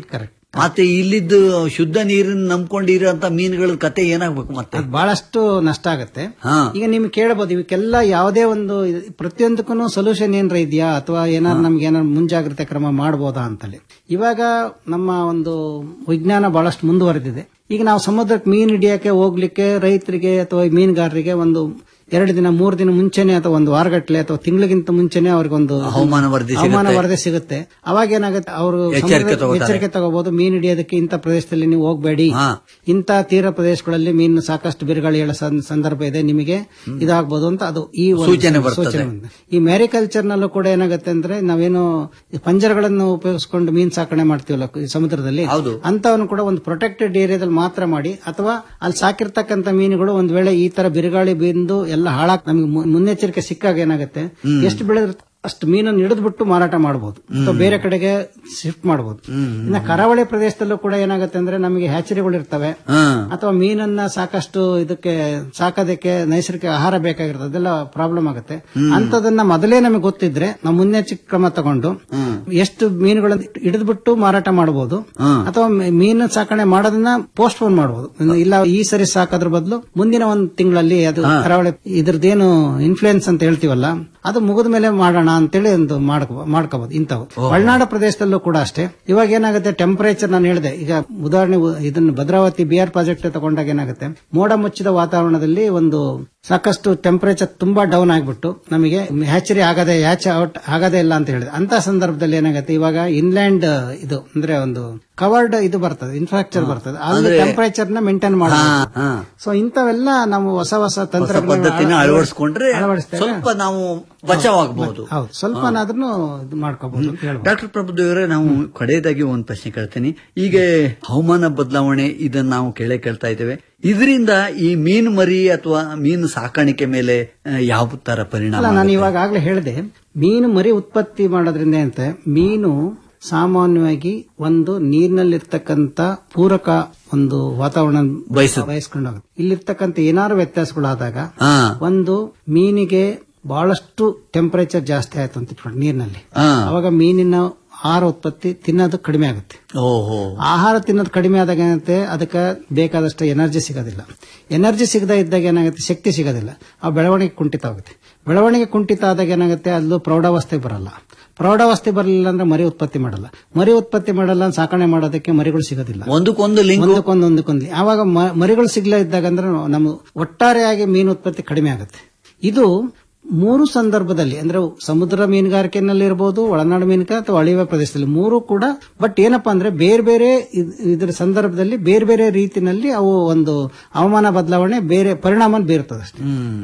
ಮತ್ತೆ ಇಲ್ಲಿದ್ದು ಶುದ್ಧ ನೀರನ್ನ ನಂಬ್ಕೊಂಡಿರೋಂತ ಮೀನುಗಳ ಕತೆ ಏನಾಗ್ಬೇಕು ಮತ್ತೆ ಅದು ಬಹಳಷ್ಟು ನಷ್ಟ ಆಗುತ್ತೆ ಹಾ. ಈಗ ನಿಮ್ಗೆ ಕೇಳಬಹುದು ಇವಕ್ಕೆಲ್ಲ ಯಾವುದೇ ಒಂದು ಇದು- ಪ್ರತಿಯೊಂದಕ್ಕೂ ಸೊಲ್ಯೂಷನ್ ಏನಾರ ಇದೆಯಾ ಅಥವಾ ಏನಾದ್ರು ನಮ್ಗೆ ಏನಾದ್ರು ಮುಂಜಾಗ್ರತೆ ಕ್ರಮ ಮಾಡಬಹುದಾ ಅಂತಲ್ಲಿ ಇವಾಗ ನಮ್ಮ ಒಂದು ವಿಜ್ಞಾನ ಬಹಳಷ್ಟು ಮುಂದುವರೆದಿದೆ ಈಗ ನಾವು ಸಮುದ್ರಕ್ಕೆ ಮೀನು ಹಿಡಿಯಕ್ಕೆ ಹೋಗ್ಲಿಕ್ಕೆ ರೈತರಿಗೆ ಅಥವಾ ಮೀನುಗಾರರಿಗೆ ಒಂದು ಎರಡು ದಿನ ಮೂರು ದಿನ ಮುಂಚೆನೆ ಅಥವಾ ಒಂದು ವಾರಗಟ್ಟಲೆ ಅಥವಾ ತಿಂಗಳಿಗಿಂತ ಮುಂಚೆನೆ ಅವ್ರಿಗೊಂದು ಹವಾಮಾನ ವರದಿ ಸಿಗುತ್ತೆ. ಹವಾಮಾನ ವರದಿ ಸಿಗುತ್ತೆ ಅವಾಗ ಏನಾಗುತ್ತೆ ಅವರು ಎಚ್ಚರಿಕೆ ತಗೋತಾರೆ. ಎಚ್ಚರಿಕೆ ತಗೋಬಹುದು ಮೀನು ಹಿಡಿಯೋದಕ್ಕೆ ಇಂಥ ಪ್ರದೇಶದಲ್ಲಿ ನೀವು ಹೋಗಬೇಡಿ ಹಾ. ಇಂಥ ತೀರ ಪ್ರದೇಶಗಳಲ್ಲಿ ಮೀನು ಸಾಕಷ್ಟು ಬಿರುಗಾಳಿ ಹೇಳೋ ಸಂ- ಸಂದರ್ಭ ಇದೆ ನಿಮಗೆ ಇದಾಗಬಹುದು ಅಂತ ಅದು ಈ ಒಂದು ಸೂಚನೆ ಬರ್ತದೆ. ಸೂಚನೆ ಬಂದಿದೆ. ಈ ಮ್ಯಾರಿಕಲ್ಚರ್ ನಲ್ಲೂ ಕೂಡ ಏನಾಗುತ್ತೆ ಅಂದ್ರೆ ನಾವೇನು ಈ ಪಂಜರಗಳನ್ನು ಉಪಯೋಗಿಸಿಕೊಂಡು ಮೀನು ಸಾಕಣೆ ಮಾಡ್ತೀವಲ್ಲ ಈ ಸಮುದ್ರದಲ್ಲಿ ಹೌದು. ಅಂತವನ್ನು ಕೂಡ ಒಂದು ಪ್ರೊಟೆಕ್ಟೆಡ್ ಏರಿಯಾದಲ್ಲಿ ಮಾತ್ರ ಮಾಡಿ ಅಥವಾ ಅಲ್ಲಿ ಸಾಕಿರ್ತಕ್ಕಂಥ ಮೀನುಗಳು ಒಂದ್ ವೇಳೆ ಈ ತರ ಬಿರುಗಾಳಿ ಬಿಂದು ಎಲ್ಲ ಹಾಳಾಗ್ ನಮಗೆ ಮು- ಮುನ್ನೆಚ್ಚರಿಕೆ ಸಿಕ್ಕಾಗ ಏನಾಗುತ್ತೆ ಎಷ್ಟು ಬೆಳೆದ ಅಷ್ಟು ಮೀನನ್ನು ಹಿಡಿದ್ಬಿಟ್ಟು ಮಾರಾಟ ಮಾಡಬಹುದು ಅಥವಾ ಬೇರೆ ಕಡೆಗೆ ಶಿಫ್ಟ್ ಮಾಡಬಹುದು ಇನ್ನು ಕರಾವಳಿ ಪ್ರದೇಶದಲ್ಲೂ ಕೂಡ ಏನಾಗುತ್ತೆ ಅಂದ್ರೆ ನಮಗೆ ಹ್ಯಾಚರಿಗಳು ಇರ್ತವೆ ಹಾ. ಅಥವಾ ಮೀನನ್ನ ಸಾಕಷ್ಟು ಇದಕ್ಕೆ ಸಾಕೋದಕ್ಕೆ ನೈಸರ್ಗಿಕ ಆಹಾರ ಬೇಕಾಗಿರ್ತದೆ ಅದೆಲ್ಲ ಪ್ರಾಬ್ಲಮ್ ಆಗುತ್ತೆ ಅಂತದನ್ನ ಮೊದಲೇ ನಮಗೆ ಗೊತ್ತಿದ್ರೆ ನಾವು ಮುನ್ನೆಚ್ಚರಿಕೆ ಕ್ರಮ ತಗೊಂಡು ಎಷ್ಟು ಮೀನುಗಳನ್ನು ಹಿಡಿದ್ಬಿಟ್ಟು ಮಾರಾಟ ಮಾಡಬಹುದು ಅಥವಾ ಮೀ- ಮೀನು ಸಾಕಣೆ ಮಾಡೋದನ್ನ ಪೋಸ್ಟ್ ಪೋನ್ ಮಾಡಬಹುದು ಇಲ್ಲ ಈ ಸರಿ ಸಾಕೋದ್ರ ಬದಲು ಮುಂದಿನ ಒಂದು ತಿಂಗಳಲ್ಲಿ ಅದು ಕರಾವಳಿ ಇದ್ರದ್ದೇನು ಇನ್ಫ್ಲೂಯೆನ್ಸ್ ಅಂತ ಹೇಳ್ತೀವಲ್ಲ ಅದು ಮುಗಿದ ಮೇಲೆ ಮಾಡೋಣ ಅಂತೇಳಿ ಒಂದು ಮಾಡ್ಕೊ ಮಾಡ್ಕೋಬಹುದು ಇಂಥವು ಒಳನಾಡ ಪ್ರದೇಶದಲ್ಲೂ ಕೂಡ ಅಷ್ಟೇ ಇವಾಗ ಏನಾಗುತ್ತೆ ಟೆಂಪರೇಚರ್ ನಾನು ಹೇಳಿದೆ ಈಗ ಉದಾಹರಣೆ ಉ- ಇದನ್ನು ಭದ್ರಾವತಿ ಬಿಆರ್ ಪ್ರಾಜೆಕ್ಟ್ ತಗೊಂಡಾಗ ಏನಾಗುತ್ತೆ ಮೋಡ ಮುಚ್ಚಿದ ವಾತಾವರಣದಲ್ಲಿ ಒಂದು ಸಾಕಷ್ಟು ಟೆಂಪರೇಚರ್ ತುಂಬಾ ಡೌನ್ ಆಗ್ಬಿಟ್ಟು ನಮಗೆ ಹ್ಯಾಚರಿ ಆಗದೆ ಹ್ಯಾಚ್ ಔಟ್ ಆಗದೇ ಇಲ್ಲ ಅಂತ ಹೇಳಿದೆ ಅಂತ ಸಂದರ್ಭದಲ್ಲಿ ಏನಾಗುತ್ತೆ ಇವಾಗ ಇನ್ಲ್ಯಾಂಡ್ ಇದು ಅಂದ್ರೆ ಒಂದು ಕವರ್ಡ್ ಇದು ಬರ್ತದೆ ಇನ್ಫ್ರಾಸ್ಟ್ರಕ್ಚರ್ ಬರ್ತದೆ ಅಲ್ಲಿ ಟೆಂಪರೇಚರ್ ನ ಮೇಂಟೈನ್ ಮಾಡಬಹುದು ಹಾ. ಸೊ ಇಂಥವೆಲ್ಲ ನಾವು ಹೊಸ ಹೊಸ ಹೊಸ ತಂತ್ರ ಪದ್ಧತಿನ ಅಳವಡಿಸ್ಕೊಂಡ್ರೆ ಅಳವಡಿಸಿದಾಗ ಸ್ವಲ್ಪ ನಾವು ಬಚಾವಾಗಬಹುದು ಹೌದು ಸ್ವಲ್ಪನಾದ್ರೂ ಇದು ಮಾಡ್ಕೋಬಹುದು ಅಂತ ಹೇಳ್ಬೋದು ಡಾಕ್ಟರ್ ಪ್ರಭುದೇವರೇ ನಾವು ಕಡೆಯದಾಗಿ ಒಂದು ಪ್ರಶ್ನೆ ಕೇಳ್ತೀನಿ ಈಗ ಹವಾಮಾನ ಬದಲಾವಣೆ ಇದನ್ನ ನಾವು ಕೇಳೇ ಕೇಳ್ತಾ ಇದ್ದೇವೆ ಇದರಿಂದ ಈ ಮೀನು ಮರಿ ಅಥವಾ ಮೀನು ಸಾಕಾಣಿಕೆ ಮೇಲೆ ಆ, ಯಾವ ತರ ಪರಿಣಾಮ ಅಲ್ಲ ನಾನು ಆಗುತ್ತೆ? ಇವಾಗ ಆಗ್ಲೇ ಹೇಳಿದೆ ಮೀನು ಮರಿ ಉತ್ಪತ್ತಿ ಮಾಡೋದ್ರಿಂದ ಅಂತ ಮೀನು ಸಾಮಾನ್ಯವಾಗಿ ಒಂದು ನೀರಿನಲ್ಲಿರ್ತಕ್ಕಂಥ ಪೂರಕ ಒಂದು ವಾತಾವರಣ ಬಯಸುತ್ತೆ. ಬಯಸ್ಕೊಂಡು ಹೋಗುತ್ತೆ ಇಲ್ಲಿರ್ತಕ್ಕಂಥ ಏನಾದ್ರು ವ್ಯತ್ಯಾಸಗಳಾದಾಗ ಹಾ. ಒಂದು ಮೀನಿಗೆ ಬಹಳಷ್ಟು ಟೆಂಪರೇಚರ್ ಜಾಸ್ತಿ ಆಯ್ತು ಅಂತ ಇಟ್ಕೊಂಡು ನೀರಿನಲ್ಲಿ ಹಾ. ಅವಾಗ ಮೀನಿನ ಆಹಾರ ಉತ್ಪತ್ತಿ ತಿನ್ನೋದು ಕಡಿಮೆ ಆಗುತ್ತೆ ಓಹೋ ಆಹಾರ ತಿನ್ನೋದು ಕಡಿಮೆ ಆದಾಗ ಏನಾಗುತ್ತೆ ಅದಕ್ಕೆ ಬೇಕಾದಷ್ಟು ಎನರ್ಜಿ ಸಿಗೋದಿಲ್ಲ ಎನರ್ಜಿ ಸಿಗದ ಇದ್ದಾಗ ಏನಾಗುತ್ತೆ ಶಕ್ತಿ ಸಿಗೋದಿಲ್ಲ ಆ ಬೆಳವಣಿಗೆ ಕುಂಠಿತ ಆಗುತ್ತೆ ಬೆಳವಣಿಗೆ ಕುಂಠಿತ ಆದಾಗ ಏನಾಗುತ್ತೆ ಅಲ್ಲೂ ಪ್ರೌಢಾವಸ್ಥೆ ಬರಲ್ಲ ಪ್ರೌಢಾವಸ್ಥೆ ಬರಲಿಲ್ಲ ಅಂದ್ರೆ ಮರಿ ಉತ್ಪತ್ತಿ ಮಾಡಲ್ಲ ಮರಿ ಉತ್ಪತ್ತಿ ಮಾಡಲ್ಲ ಅಂದ್ರೆ ಸಾಕಣೆ ಮಾಡೋದಕ್ಕೆ ಮರಿಗಳು ಸಿಗೋದಿಲ್ಲ ಒಂದಕ್ಕೊಂದು ಲಿಂಕ್ ಒಂದಕ್ಕೊಂದು ಒಂದಕ್ಕೊಂದು ಆವಾಗ ಮ- ಮರಿಗಳು ಸಿಗ್ಲೇ ಇದ್ದಾಗ ಅಂದ್ರೆ ನಮ್ಮ ಒಟ್ಟಾರೆಯಾಗಿ ಮೀನು ಉತ್ಪತ್ತಿ ಕಡಿಮೆ ಆಗುತ್ತೆ ಇದು ಮೂರು ಸಂದರ್ಭದಲ್ಲಿ ಅಂದ್ರೆ ಸಮುದ್ರ ಮೀನುಗಾರಿಕೆನಲ್ಲಿ ಇರಬಹುದು ಒಳನಾಡು ಮೀನುಗಾರಿಕೆ ಅಥವಾ ಅಳಿವೆ ಪ್ರದೇಶದಲ್ಲಿ ಮೂರು ಕೂಡ ಬಟ್ ಏನಪ್ಪಾ ಅಂದ್ರೆ ಬೇರೆ ಬೇರೆ ಇದ್- ಇದರ ಸಂದರ್ಭದಲ್ಲಿ ಬೇರೆ ಬೇರೆ ರೀತಿನಲ್ಲಿ ಅವು ಒಂದು ಹವಾಮಾನ ಬದಲಾವಣೆ ಬೇರೆ ಪರಿಣಾಮ ಬೀರ್ತದೆ ಅಷ್ಟೇ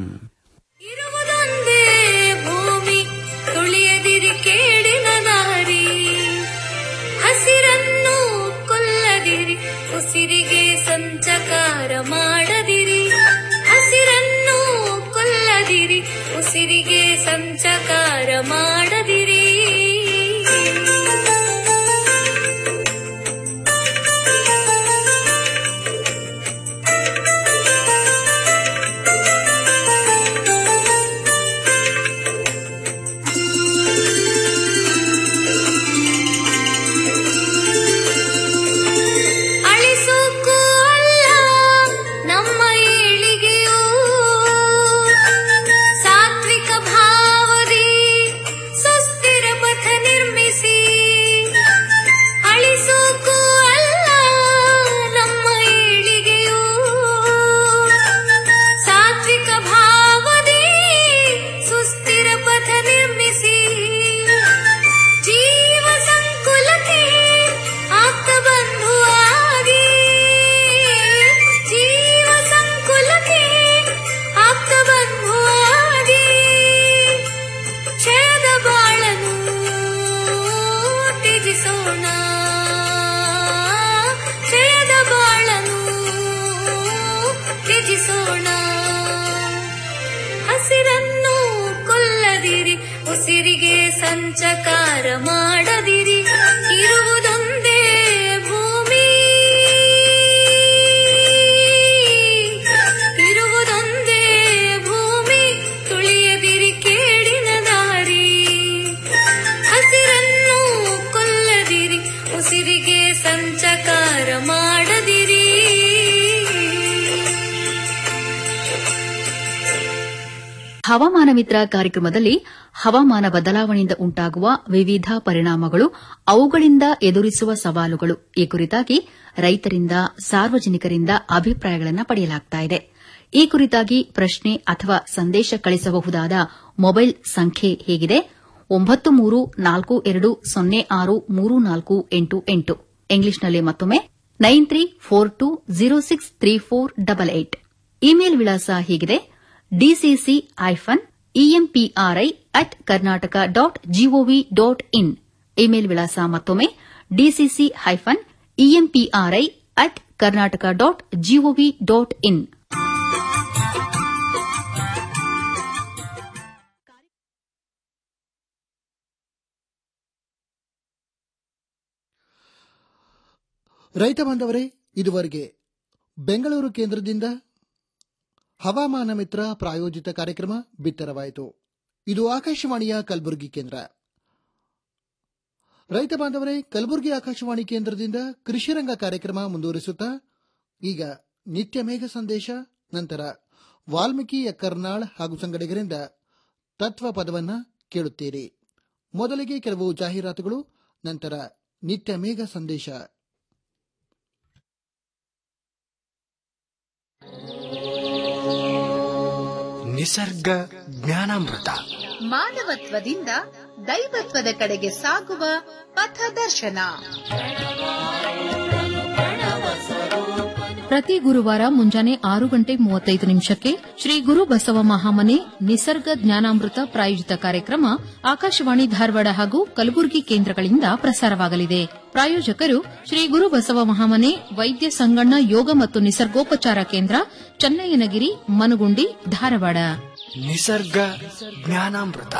ಇರುವುದೊಂದೇ ಭೂಮಿ ತುಳಿಯದಿರಿ ಕೇಡಿನ ದಾರಿ ಹಸಿರನ್ನು ಕೊಲ್ಲದಿರಿ ಉಸಿರಿಗೆ ಸಂಚಕಾರ ಮಾಡದಿರಿ ಹಸಿರನ್ನು ಕೊಲ್ಲದಿರಿ ಉಸಿರಿಗೆ ಸಂಚಕಾರ ಮಾಡದಿರಿ ಅಳಿಸೋಕು ಅಲ್ಲ ನಮ್ಮ ಏಳಿಗೆಯು ಸಾತ್ವಿಕ ಭಾವದಿ ಸುಸ್ಥಿರ ಪಥ ನಿರ್ಮಿಸಿ ಅಳಿಸೋಕು ಅಲ್ಲ ನಮ್ಮ ಏಳಿಗೆಯು ಸಾತ್ವಿಕ ಭಾವದಿ ಸುಸ್ಥಿರ ಪಥ ನಿರ್ಮಿಸಿ ಜೀವ ಸಂಕುಲಕ್ಕೆ ಆಪ್ತ ಬಂಧುವಾಗಿ ಜೀವ ಸಂಕುಲಕ್ಕೆ ಆಪ್ತ ಬಂಧುವಾಗಿ ಕ್ಷಯದ ಬಾಳನು ತ್ಯಜಿಸೋಣ ಕ್ಷಯದ ಬಾಳನು ತ್ಯಜಿಸೋಣ ಹಸಿರನ್ನು ಕೊಲ್ಲದಿರಿ ಉಸಿರಿಗೆ ಸಂಚಕಾರ ಮಾಡದಿರಿ ಇರುವುದೊಂದೇ ಭೂಮಿ ಇರುವುದೊಂದೇ ಭೂಮಿ ತುಳಿಯದಿರಿ ಕೇಡಿನ ದಾರಿ ಹಸಿರನ್ನು ಕೊಲ್ಲದಿರಿ ಉಸಿರಿಗೆ ಸಂಚಕಾರ ಹವಾಮಾನ ಮಿತ್ರ ಕಾರ್ಯಕ್ರಮದಲ್ಲಿ ಹವಾಮಾನ ಬದಲಾವಣೆಯಿಂದ ಉಂಟಾಗುವ ವಿವಿಧ ಪರಿಣಾಮಗಳು ಅವುಗಳಿಂದ ಎದುರಿಸುವ ಸವಾಲುಗಳು ಈ ಕುರಿತಾಗಿ ರೈತರಿಂದ ಸಾರ್ವಜನಿಕರಿಂದ ಅಭಿಪ್ರಾಯಗಳನ್ನು ಪಡೆಯಲಾಗುತ್ತಿದೆ ಈ ಕುರಿತಾಗಿ ಪ್ರಶ್ನೆ ಅಥವಾ ಸಂದೇಶ ಕಳಿಸಬಹುದಾದ ಮೊಬೈಲ್ ಸಂಖ್ಯೆ ಹೇಗಿದೆ ಒಂಬತ್ತು ಮೂರು ನಾಲ್ಕು ಎರಡು ಸೊನ್ನೆ ಆರು ಮೂರು ನಾಲ್ಕು ಎಂಟು ಎಂಟು ಇಂಗ್ಲಿಷ್ನಲ್ಲಿ ಮತ್ತೊಮ್ಮೆ nine three four two zero six three four double eight email ವಿಳಾಸ ಹೀಗಿದೆ DCC hyphen EMPRI at Karnataka dot gov dot in email ವಿಳಾಸ ಮತ್ತೊಮ್ಮೆ DCC hyphen EMPRI at Karnataka dot gov dot in ರೈತ ಬಾಂಧವರೇ ಇದುವರೆಗೆ ಬೆಂಗಳೂರು ಕೇಂದ್ರದಿಂದ ಹವಾಮಾನ ಮಿತ್ರ ಪ್ರಾಯೋಜಿತ ಕಾರ್ಯಕ್ರಮ ಬಿತ್ತರವಾಯಿತು ಇದು ಆಕಾಶವಾಣಿಯ ಕಲಬುರಗಿ ಕೇಂದ್ರ ರೈತ ಬಾಂಧವರೇ ಕಲಬುರಗಿ ಆಕಾಶವಾಣಿ ಕೇಂದ್ರದಿಂದ ಕೃಷಿರಂಗ ಕಾರ್ಯಕ್ರಮ ಮುಂದುವರಿಸುತ್ತಾ ಈಗ ನಿತ್ಯ ಮೇಘ ಸಂದೇಶ ನಂತರ ವಾಲ್ಮೀಕಿ ಕರ್ನಾಳ್ ಹಾಗೂ ಸಂಗಡಿಗರಿಂದ ತತ್ವ ಪದವನ್ನ ಕೇಳುತ್ತೀರಿ ಮೊದಲಿಗೆ ಕೆಲವು ಜಾಹೀರಾತುಗಳು ನಂತರ ನಿತ್ಯ ಮೇಘ ಸಂದೇಶ ನಿಸರ್ಗ ಜ್ಞಾನಾಮೃತ ಮಾನವತ್ವದಿಂದ ದೈವತ್ವದ ಕಡೆಗೆ ಸಾಗುವ ಪಥದರ್ಶನ ಪ್ರತಿ ಗುರುವಾರ ಮುಂಜಾನೆ ಆರು ಗಂಟೆ ಮೂವತ್ತೈದು ನಿಮಿಷಕ್ಕೆ ಶ್ರೀ ಗುರು ಬಸವ ಮಹಾಮನೆ ನಿಸರ್ಗ ಜ್ಞಾನಾಮೃತ ಪ್ರಾಯೋಜಿತ ಕಾರ್ಯಕ್ರಮ ಆಕಾಶವಾಣಿ ಧಾರವಾಡ ಹಾಗೂ ಕಲಬುರಗಿ ಕೇಂದ್ರಗಳಿಂದ ಪ್ರಸಾರವಾಗಲಿದೆ ಪ್ರಾಯೋಜಕರು ಶ್ರೀ ಗುರು ಬಸವ ಮಹಾಮನೆ ವೈದ್ಯ ಸಂಗಣ್ಣ ಯೋಗ ಮತ್ತು ನಿಸರ್ಗೋಪಚಾರ ಕೇಂದ್ರ ಚನ್ನಯ್ಯನಗಿರಿ ಮನುಗುಂಡಿ ಧಾರವಾಡ ನಿಸರ್ಗ ಜ್ಞಾನಾಮೃತ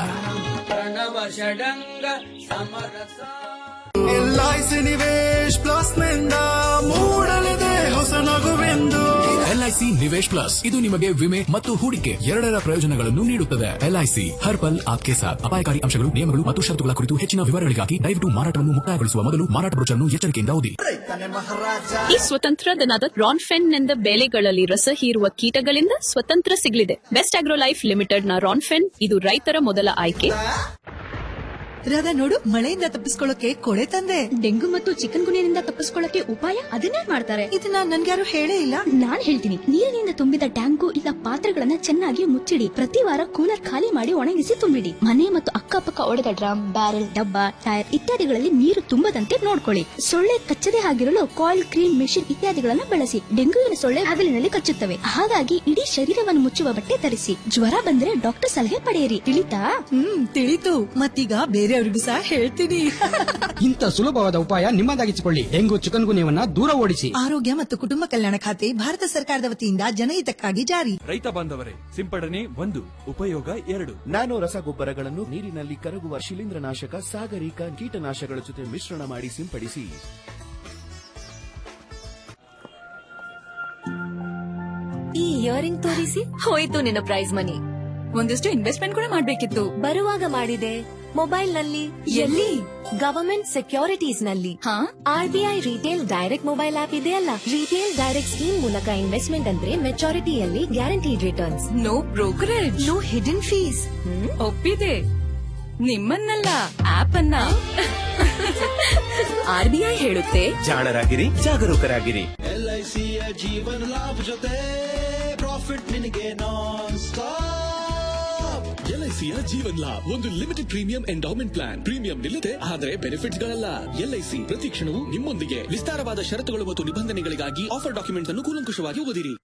ಎಲ್ಐಸಿ ನಿವೇಶ್ ಪ್ಲಸ್ ನಿಂದ ಮೂಡಲಿದೆ ಹೊಸ ನಗುವೆಂದು ಎಲ್ಐಸಿ ನಿವೇಶ್ ಪ್ಲಸ್ ಇದು ನಿಮಗೆ ವಿಮೆ ಮತ್ತು ಹೂಡಿಕೆ ಎರಡರ ಪ್ರಯೋಜನಗಳನ್ನು ನೀಡುತ್ತದೆ ಎಲ್ಐಸಿ ಹರ್ ಪಲ್ ಆಪ್ಕೆ ಸಾಥ್ ಅಪಾಯಕಾರಿ ಅಂಶಗಳು ನಿಯಮಗಳು ಮತ್ತು ಷರತ್ತುಗಳ ಕುರಿತು ಹೆಚ್ಚಿನ ವಿವರಗಳಿಗಾಗಿ ದಯವಿಟ್ಟು ಮಾರಾಟವನ್ನು ಮುಕ್ತಾಯಗೊಳಿಸುವ ಮೊದಲು ಮಾರಾಟ ಬ್ರೋಚರ್ನ್ನು ಎಚ್ಚರಿಕೆಯಿಂದ ಓದಿ ಈ ಸ್ವತಂತ್ರ ದಿನದ ರಾನ್ಫೆನ್ ನಿಂದ ಬೆಳೆಗಳಲ್ಲಿ ರಸ ಹೀರುವ ಕೀಟಗಳಿಂದ ಸ್ವತಂತ್ರ ಸಿಗಲಿದೆ ಬೆಸ್ಟ್ ಆಗ್ರೋ ಲೈಫ್ ಲಿಮಿಟೆಡ್ ನ ರಾನ್ಫೆನ್ ಇದು ರೈತರ ಮೊದಲ ಆಯ್ಕೆ ರಾಧಾ ನೋಡು ಮಳೆಯಿಂದ ತಪ್ಪಿಸ್ಕೊಳ್ಳೋಕೆ ಕೊಳೆ ತಂದೆ ಡೆಂಗು ಮತ್ತು ಚಿಕನ್ ಗುನಿಯಿಂದ ತಪ್ಪಿಸ್ಕೊಳ್ಳಕ್ಕೆ ಉಪಾಯ ಅದನ್ನೇ ಮಾಡ್ತಾರೆ ಇದನ್ನ ನನ್ಗ್ಯಾರು ಹೇಳೇ ಇಲ್ಲ ನಾನ್ ಹೇಳ್ತೀನಿ ನೀರಿನಿಂದ ತುಂಬಿದ ಟ್ಯಾಂಕು ಇಲ್ಲ ಪಾತ್ರೆಗಳನ್ನ ಚೆನ್ನಾಗಿ ಮುಚ್ಚಿಡಿ ಪ್ರತಿ ವಾರ ಕೂಲರ್ ಖಾಲಿ ಮಾಡಿ ಒಣಗಿಸಿ ತುಂಬಿಡಿ ಮನೆ ಮತ್ತು ಅಕ್ಕಪಕ್ಕ ಒಡೆದ ಡ್ರಮ್ ಬ್ಯಾರೆಲ್ ಡಬ್ಬ ಟೈರ್ ಇತ್ಯಾದಿಗಳಲ್ಲಿ ನೀರು ತುಂಬದಂತೆ ನೋಡ್ಕೊಳ್ಳಿ ಸೊಳ್ಳೆ ಕಚ್ಚದೆ ಆಗಿರಲು ಕಾಯಿಲ್ ಕ್ರೀಮ್ ಮೆಷಿನ್ ಇತ್ಯಾದಿಗಳನ್ನ ಬಳಸಿ ಡೆಂಗುವಿನ ಸೊಳ್ಳೆ ಹಗಲಿನಲ್ಲಿ ಕಚ್ಚುತ್ತವೆ ಹಾಗಾಗಿ ಇಡೀ ಶರೀರವನ್ನು ಮುಚ್ಚುವ ಬಟ್ಟೆ ಧರಿಸಿ ಜ್ವರ ಬಂದ್ರೆ ಡಾಕ್ಟರ್ ಸಲಹೆ ಪಡೆಯಿರಿ ತಿಳಿತಾ ಹ್ಮ್ ತಿಳಿತು ಮತ್ತೀಗ ಬೇರೆಯವ್ರಿಗೂ ಸಹ ಹೇಳ್ತೀನಿ ಇಂಥ ಸುಲಭವಾದ ಉಪಾಯ ನಿಮ್ಮದಾಗಿಸಿಕೊಳ್ಳಿ ಡೆಂಗು ಚಿಕನ್ ಗುನ್ಯವನ್ನ ದೂರ ಓಡಿಸಿ ಆರೋಗ್ಯ ಮತ್ತು ಕುಟುಂಬ ಕಲ್ಯಾಣ ಖಾತೆ ಭಾರತ ಸರ್ಕಾರದ ವತಿಯಿಂದ ಜನಹಿತಕ್ಕಾಗಿ ಜಾರಿ ರೈತ ಬಾಂಧವರೇ ಸಿಂಪಡಣೆ ಒಂದು ಉಪಯೋಗ ಎರಡು ನ್ಯಾನೋ ರಸಗೊಬ್ಬರಗಳನ್ನು ನೀರಿನಲ್ಲಿ ಕರಗುವ ಶಿಲೀಂಧ್ರನಾಶಕ ಸಾಗರಿಕ ಕೀಟನಾಶಕಗಳ ಜೊತೆ ಮಿಶ್ರಣ ಮಾಡಿ ಸಿಂಪಡಿಸಿ ಈ ಇಯರಿಂಗ್ ತೋರಿಸಿ ಹೋಯ್ತು ನಿನ್ನ ಪ್ರೈಸ್ ಮನಿ ಒಂದಿಷ್ಟು ಇನ್ವೆಸ್ಟ್ಮೆಂಟ್ ಕೂಡ ಮಾಡ್ಬೇಕಿತ್ತು ಬರುವಾಗ ಮಾಡಿದೆ ಮೊಬೈಲ್ ನಲ್ಲಿ ಎಲ್ಲಿ ಗವರ್ಮೆಂಟ್ ಸೆಕ್ಯೂರಿಟೀಸ್ ನಲ್ಲಿ RBI retail direct mobile app ಇದೆಯಲ್ಲ ರಿಟೇಲ್ ಡೈರೆಕ್ಟ್ ಸ್ಕೀಮ್ ಮೂಲಕ ಇನ್ವೆಸ್ಟ್ಮೆಂಟ್ ಅಂದ್ರೆ ಮೆಚಾರಿಟಿಯಲ್ಲಿ guaranteed returns no brokerage no hidden fees ಒಪ್ಪಿದೆ ನಿಮ್ಮನ್ನಲ್ಲ ಆಪ್ ಅನ್ನ ಆರ್ಬಿಐ ಹೇಳುತ್ತೆ ಜಾಣರಾಗಿರಿ ಜಾಗರೂಕರಾಗಿರಿ ಎಲ್ಐಸಿಯ ಜೀವನ ಲಾಭ ಜೊತೆ ಪ್ರಾಫಿಟ್ ನಿನಗೆ ನಾನ್ ಸ್ಟಾಪ್ ಎಲ್ಐಸಿಯ ಜೀವನ್ ಲಾಭ್ ಒಂದು limited premium endowment plan premium ನಿಲ್ಲದೆ ಆದರೆ ಬೆನಿಫಿಟ್ಸ್ ಗಳಲ್ಲ ಎಲ್ಐಸಿ ಪ್ರತಿ ಕ್ಷಣವೂ ನಿಮ್ಮೊಂದಿಗೆ ವಿಸ್ತಾರವಾದ ಷರತ್ತುಗಳು ಮತ್ತು ನಿಬಂಧನೆಗಳಿಗಾಗಿ ಆಫರ್ ಡಾಕ್ಯುಮೆಂಟ್ ಅನ್ನು ಕೂಲಂಕುಷವಾಗಿ ಓದಿರಿ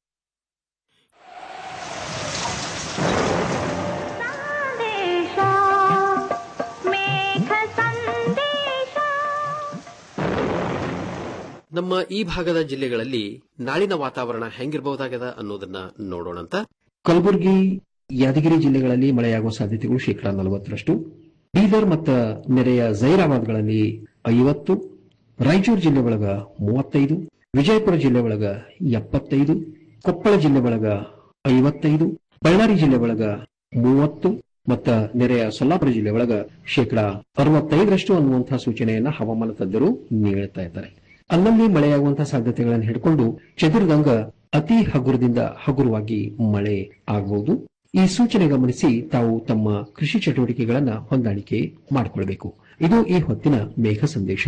ನಮ್ಮ ಈ ಭಾಗದ ಜಿಲ್ಲೆಗಳಲ್ಲಿ ನಾಳಿನ ವಾತಾವರಣ ಹೆಂಗಿರಬಹುದಾಗದ ಅನ್ನೋದನ್ನ ನೋಡೋಣಂತ ಕಲಬುರಗಿ ಯಾದಗಿರಿ ಜಿಲ್ಲೆಗಳಲ್ಲಿ ಮಳೆಯಾಗುವ ಸಾಧ್ಯತೆಗಳು ಶೇಕಡಾ ನಲವತ್ತರಷ್ಟು ಬೀದರ್ ಮತ್ತು ನೆರೆಯ ಜೈರಾಬಾದ್ಗಳಲ್ಲಿ ಐವತ್ತು ರಾಯಚೂರು ಜಿಲ್ಲೆ ಒಳಗ ಮೂವತ್ತೈದು ವಿಜಯಪುರ ಜಿಲ್ಲೆ ಒಳಗ ಎಪ್ಪತ್ತೈದು ಕೊಪ್ಪಳ ಜಿಲ್ಲೆ ಒಳಗ ಐವತ್ತೈದು ಬಳ್ಳಾರಿ ಜಿಲ್ಲೆ ಒಳಗ ಮೂವತ್ತು ಮತ್ತ ನೆರೆಯ ಸೊಲ್ಲಾಪುರ ಜಿಲ್ಲೆ ಒಳಗ ಶೇಕಡಾ ಅರವತ್ತೈದರಷ್ಟು ಅನ್ನುವಂತಹ ಸೂಚನೆಯನ್ನ ಹವಾಮಾನ ತಜ್ಞರು ನೀಡುತ್ತಾ ಇದ್ದಾರೆ ಅಲ್ಲಲ್ಲಿ ಮಳೆಯಾಗುವಂತಹ ಸಾಧ್ಯತೆಗಳನ್ನು ಹಿಡ್ಕೊಂಡು ಚದುರಿದಂಗ ಅತಿ ಹಗುರದಿಂದ ಹಗುರವಾಗಿ ಮಳೆ ಆಗಬಹುದು ಈ ಸೂಚನೆ ಗಮನಿಸಿ ತಾವು ತಮ್ಮ ಕೃಷಿ ಚಟುವಟಿಕೆಗಳನ್ನು ಹೊಂದಾಣಿಕೆ ಮಾಡಿಕೊಳ್ಳಬೇಕು ಇದು ಈ ಹೊತ್ತಿನ ಮೇಘ ಸಂದೇಶ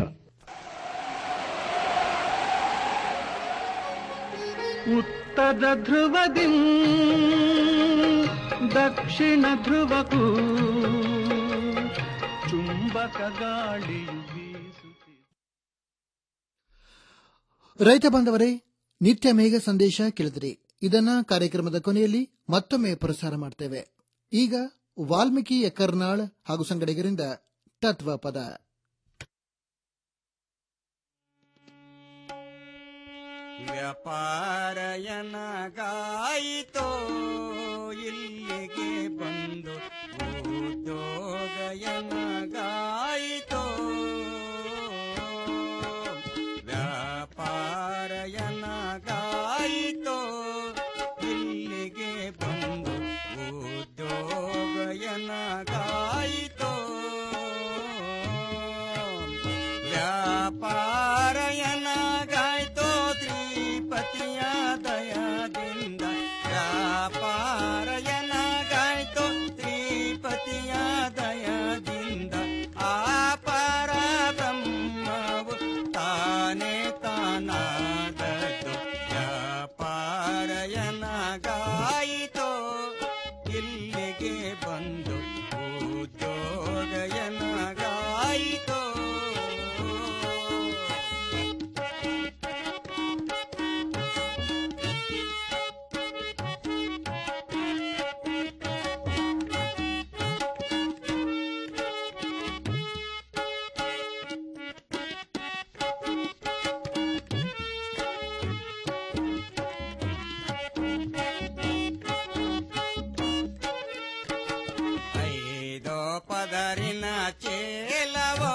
ಉತ್ತರ ಧ್ರುವದಿ ದಕ್ಷಿಣ ಧ್ರುವಕ್ಕೂ ಚುಂಬಕ ಗಾಳಿಯು ಬೀಸುತ್ತಿದೆ ರೈತ ಬಾಂಧವರೇ ನಿತ್ಯ ಮೇಘ ಸಂದೇಶ ಕೇಳಿದ್ರಿ ಇದನ್ನ ಕಾರ್ಯಕ್ರಮದ ಕೊನೆಯಲ್ಲಿ ಮತ್ತೊಮ್ಮೆ ಪ್ರಸಾರ ಮಾಡ್ತೇವೆ ಈಗ ವಾಲ್ಮೀಕಿ ಎಕ್ಕರ್ನಾಳ್ ಹಾಗೂ ಸಂಗಡಿಗರಿಂದ ತತ್ವ ಪದ ವ್ಯಾಪಾರಯನಗಾಯಿತೋ ಇಲ್ಲಿಗೆ ಬಂದು ಉದ್ಯೋಗಯನಗಾಯಿತೋ ವ್ಯಾಪಾರಯನಗಾಯಿತೋ ಇಲ್ಲಿಗೆ ಬಂದು ಉದ್ಯೋಗಯನಗಾಯಿತೋ ವ್ಯಾಪಾರಯನಗಾಯ್ತೋ ತ್ರಿಪತಿಯ ದಯದಿಂದ ವ್ಯಾಪಾರಯನಗಾಯ್ತೋ ತ್ರಿಪತಿಯ ದಯದಿಂದ ಆ ಪರ ಬ್ರಹ್ಮವು ತಾನೇ ತಾನಾದದ್ದು ವ್ಯಾಪಾರಯನಗಾಯಿತೋ ಇಲ್ಲಿಗೆ ಬಂದು ಉದ್ಯೋಗಯನಗಾಯಿತೋ ಐದೋ ಪದರಿನ ಚೇಲವೋ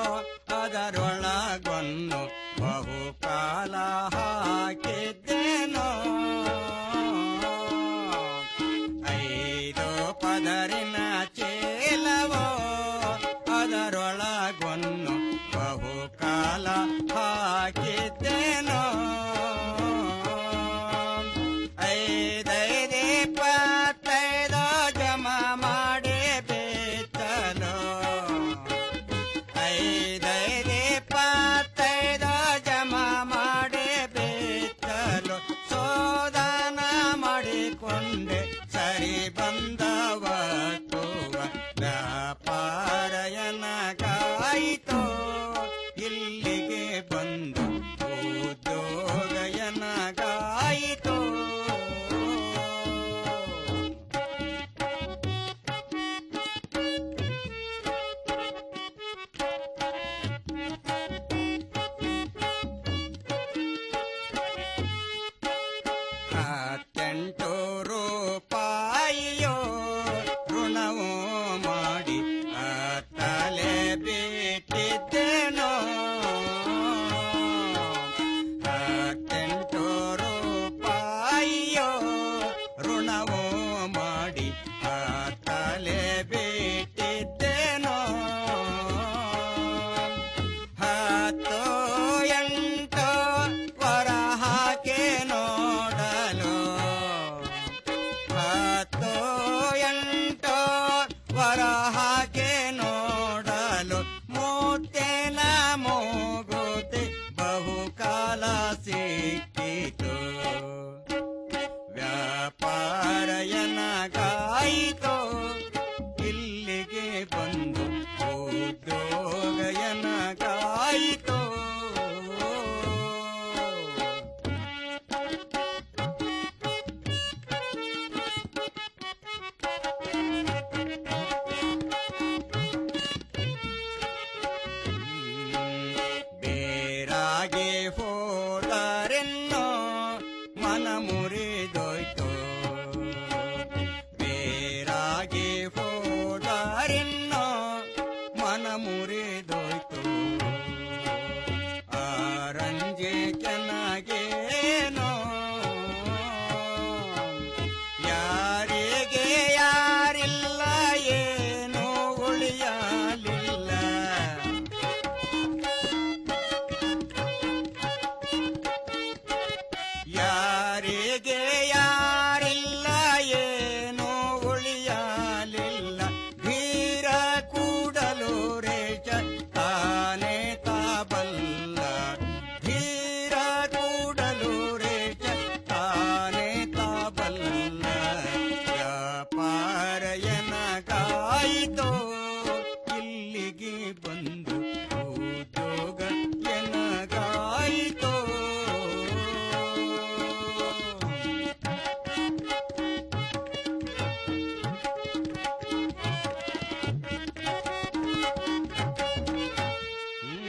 ಅದರೊಳಗೊನ್ನು ಬಹುಕಾಲ ಹಾಕಿದ್ದೇನೋ ಐದೋ ಪದರಿನ ಚೇಲವೋ ಅದರೊಳಗೊನ್ನು ಬಹುಕಾಲ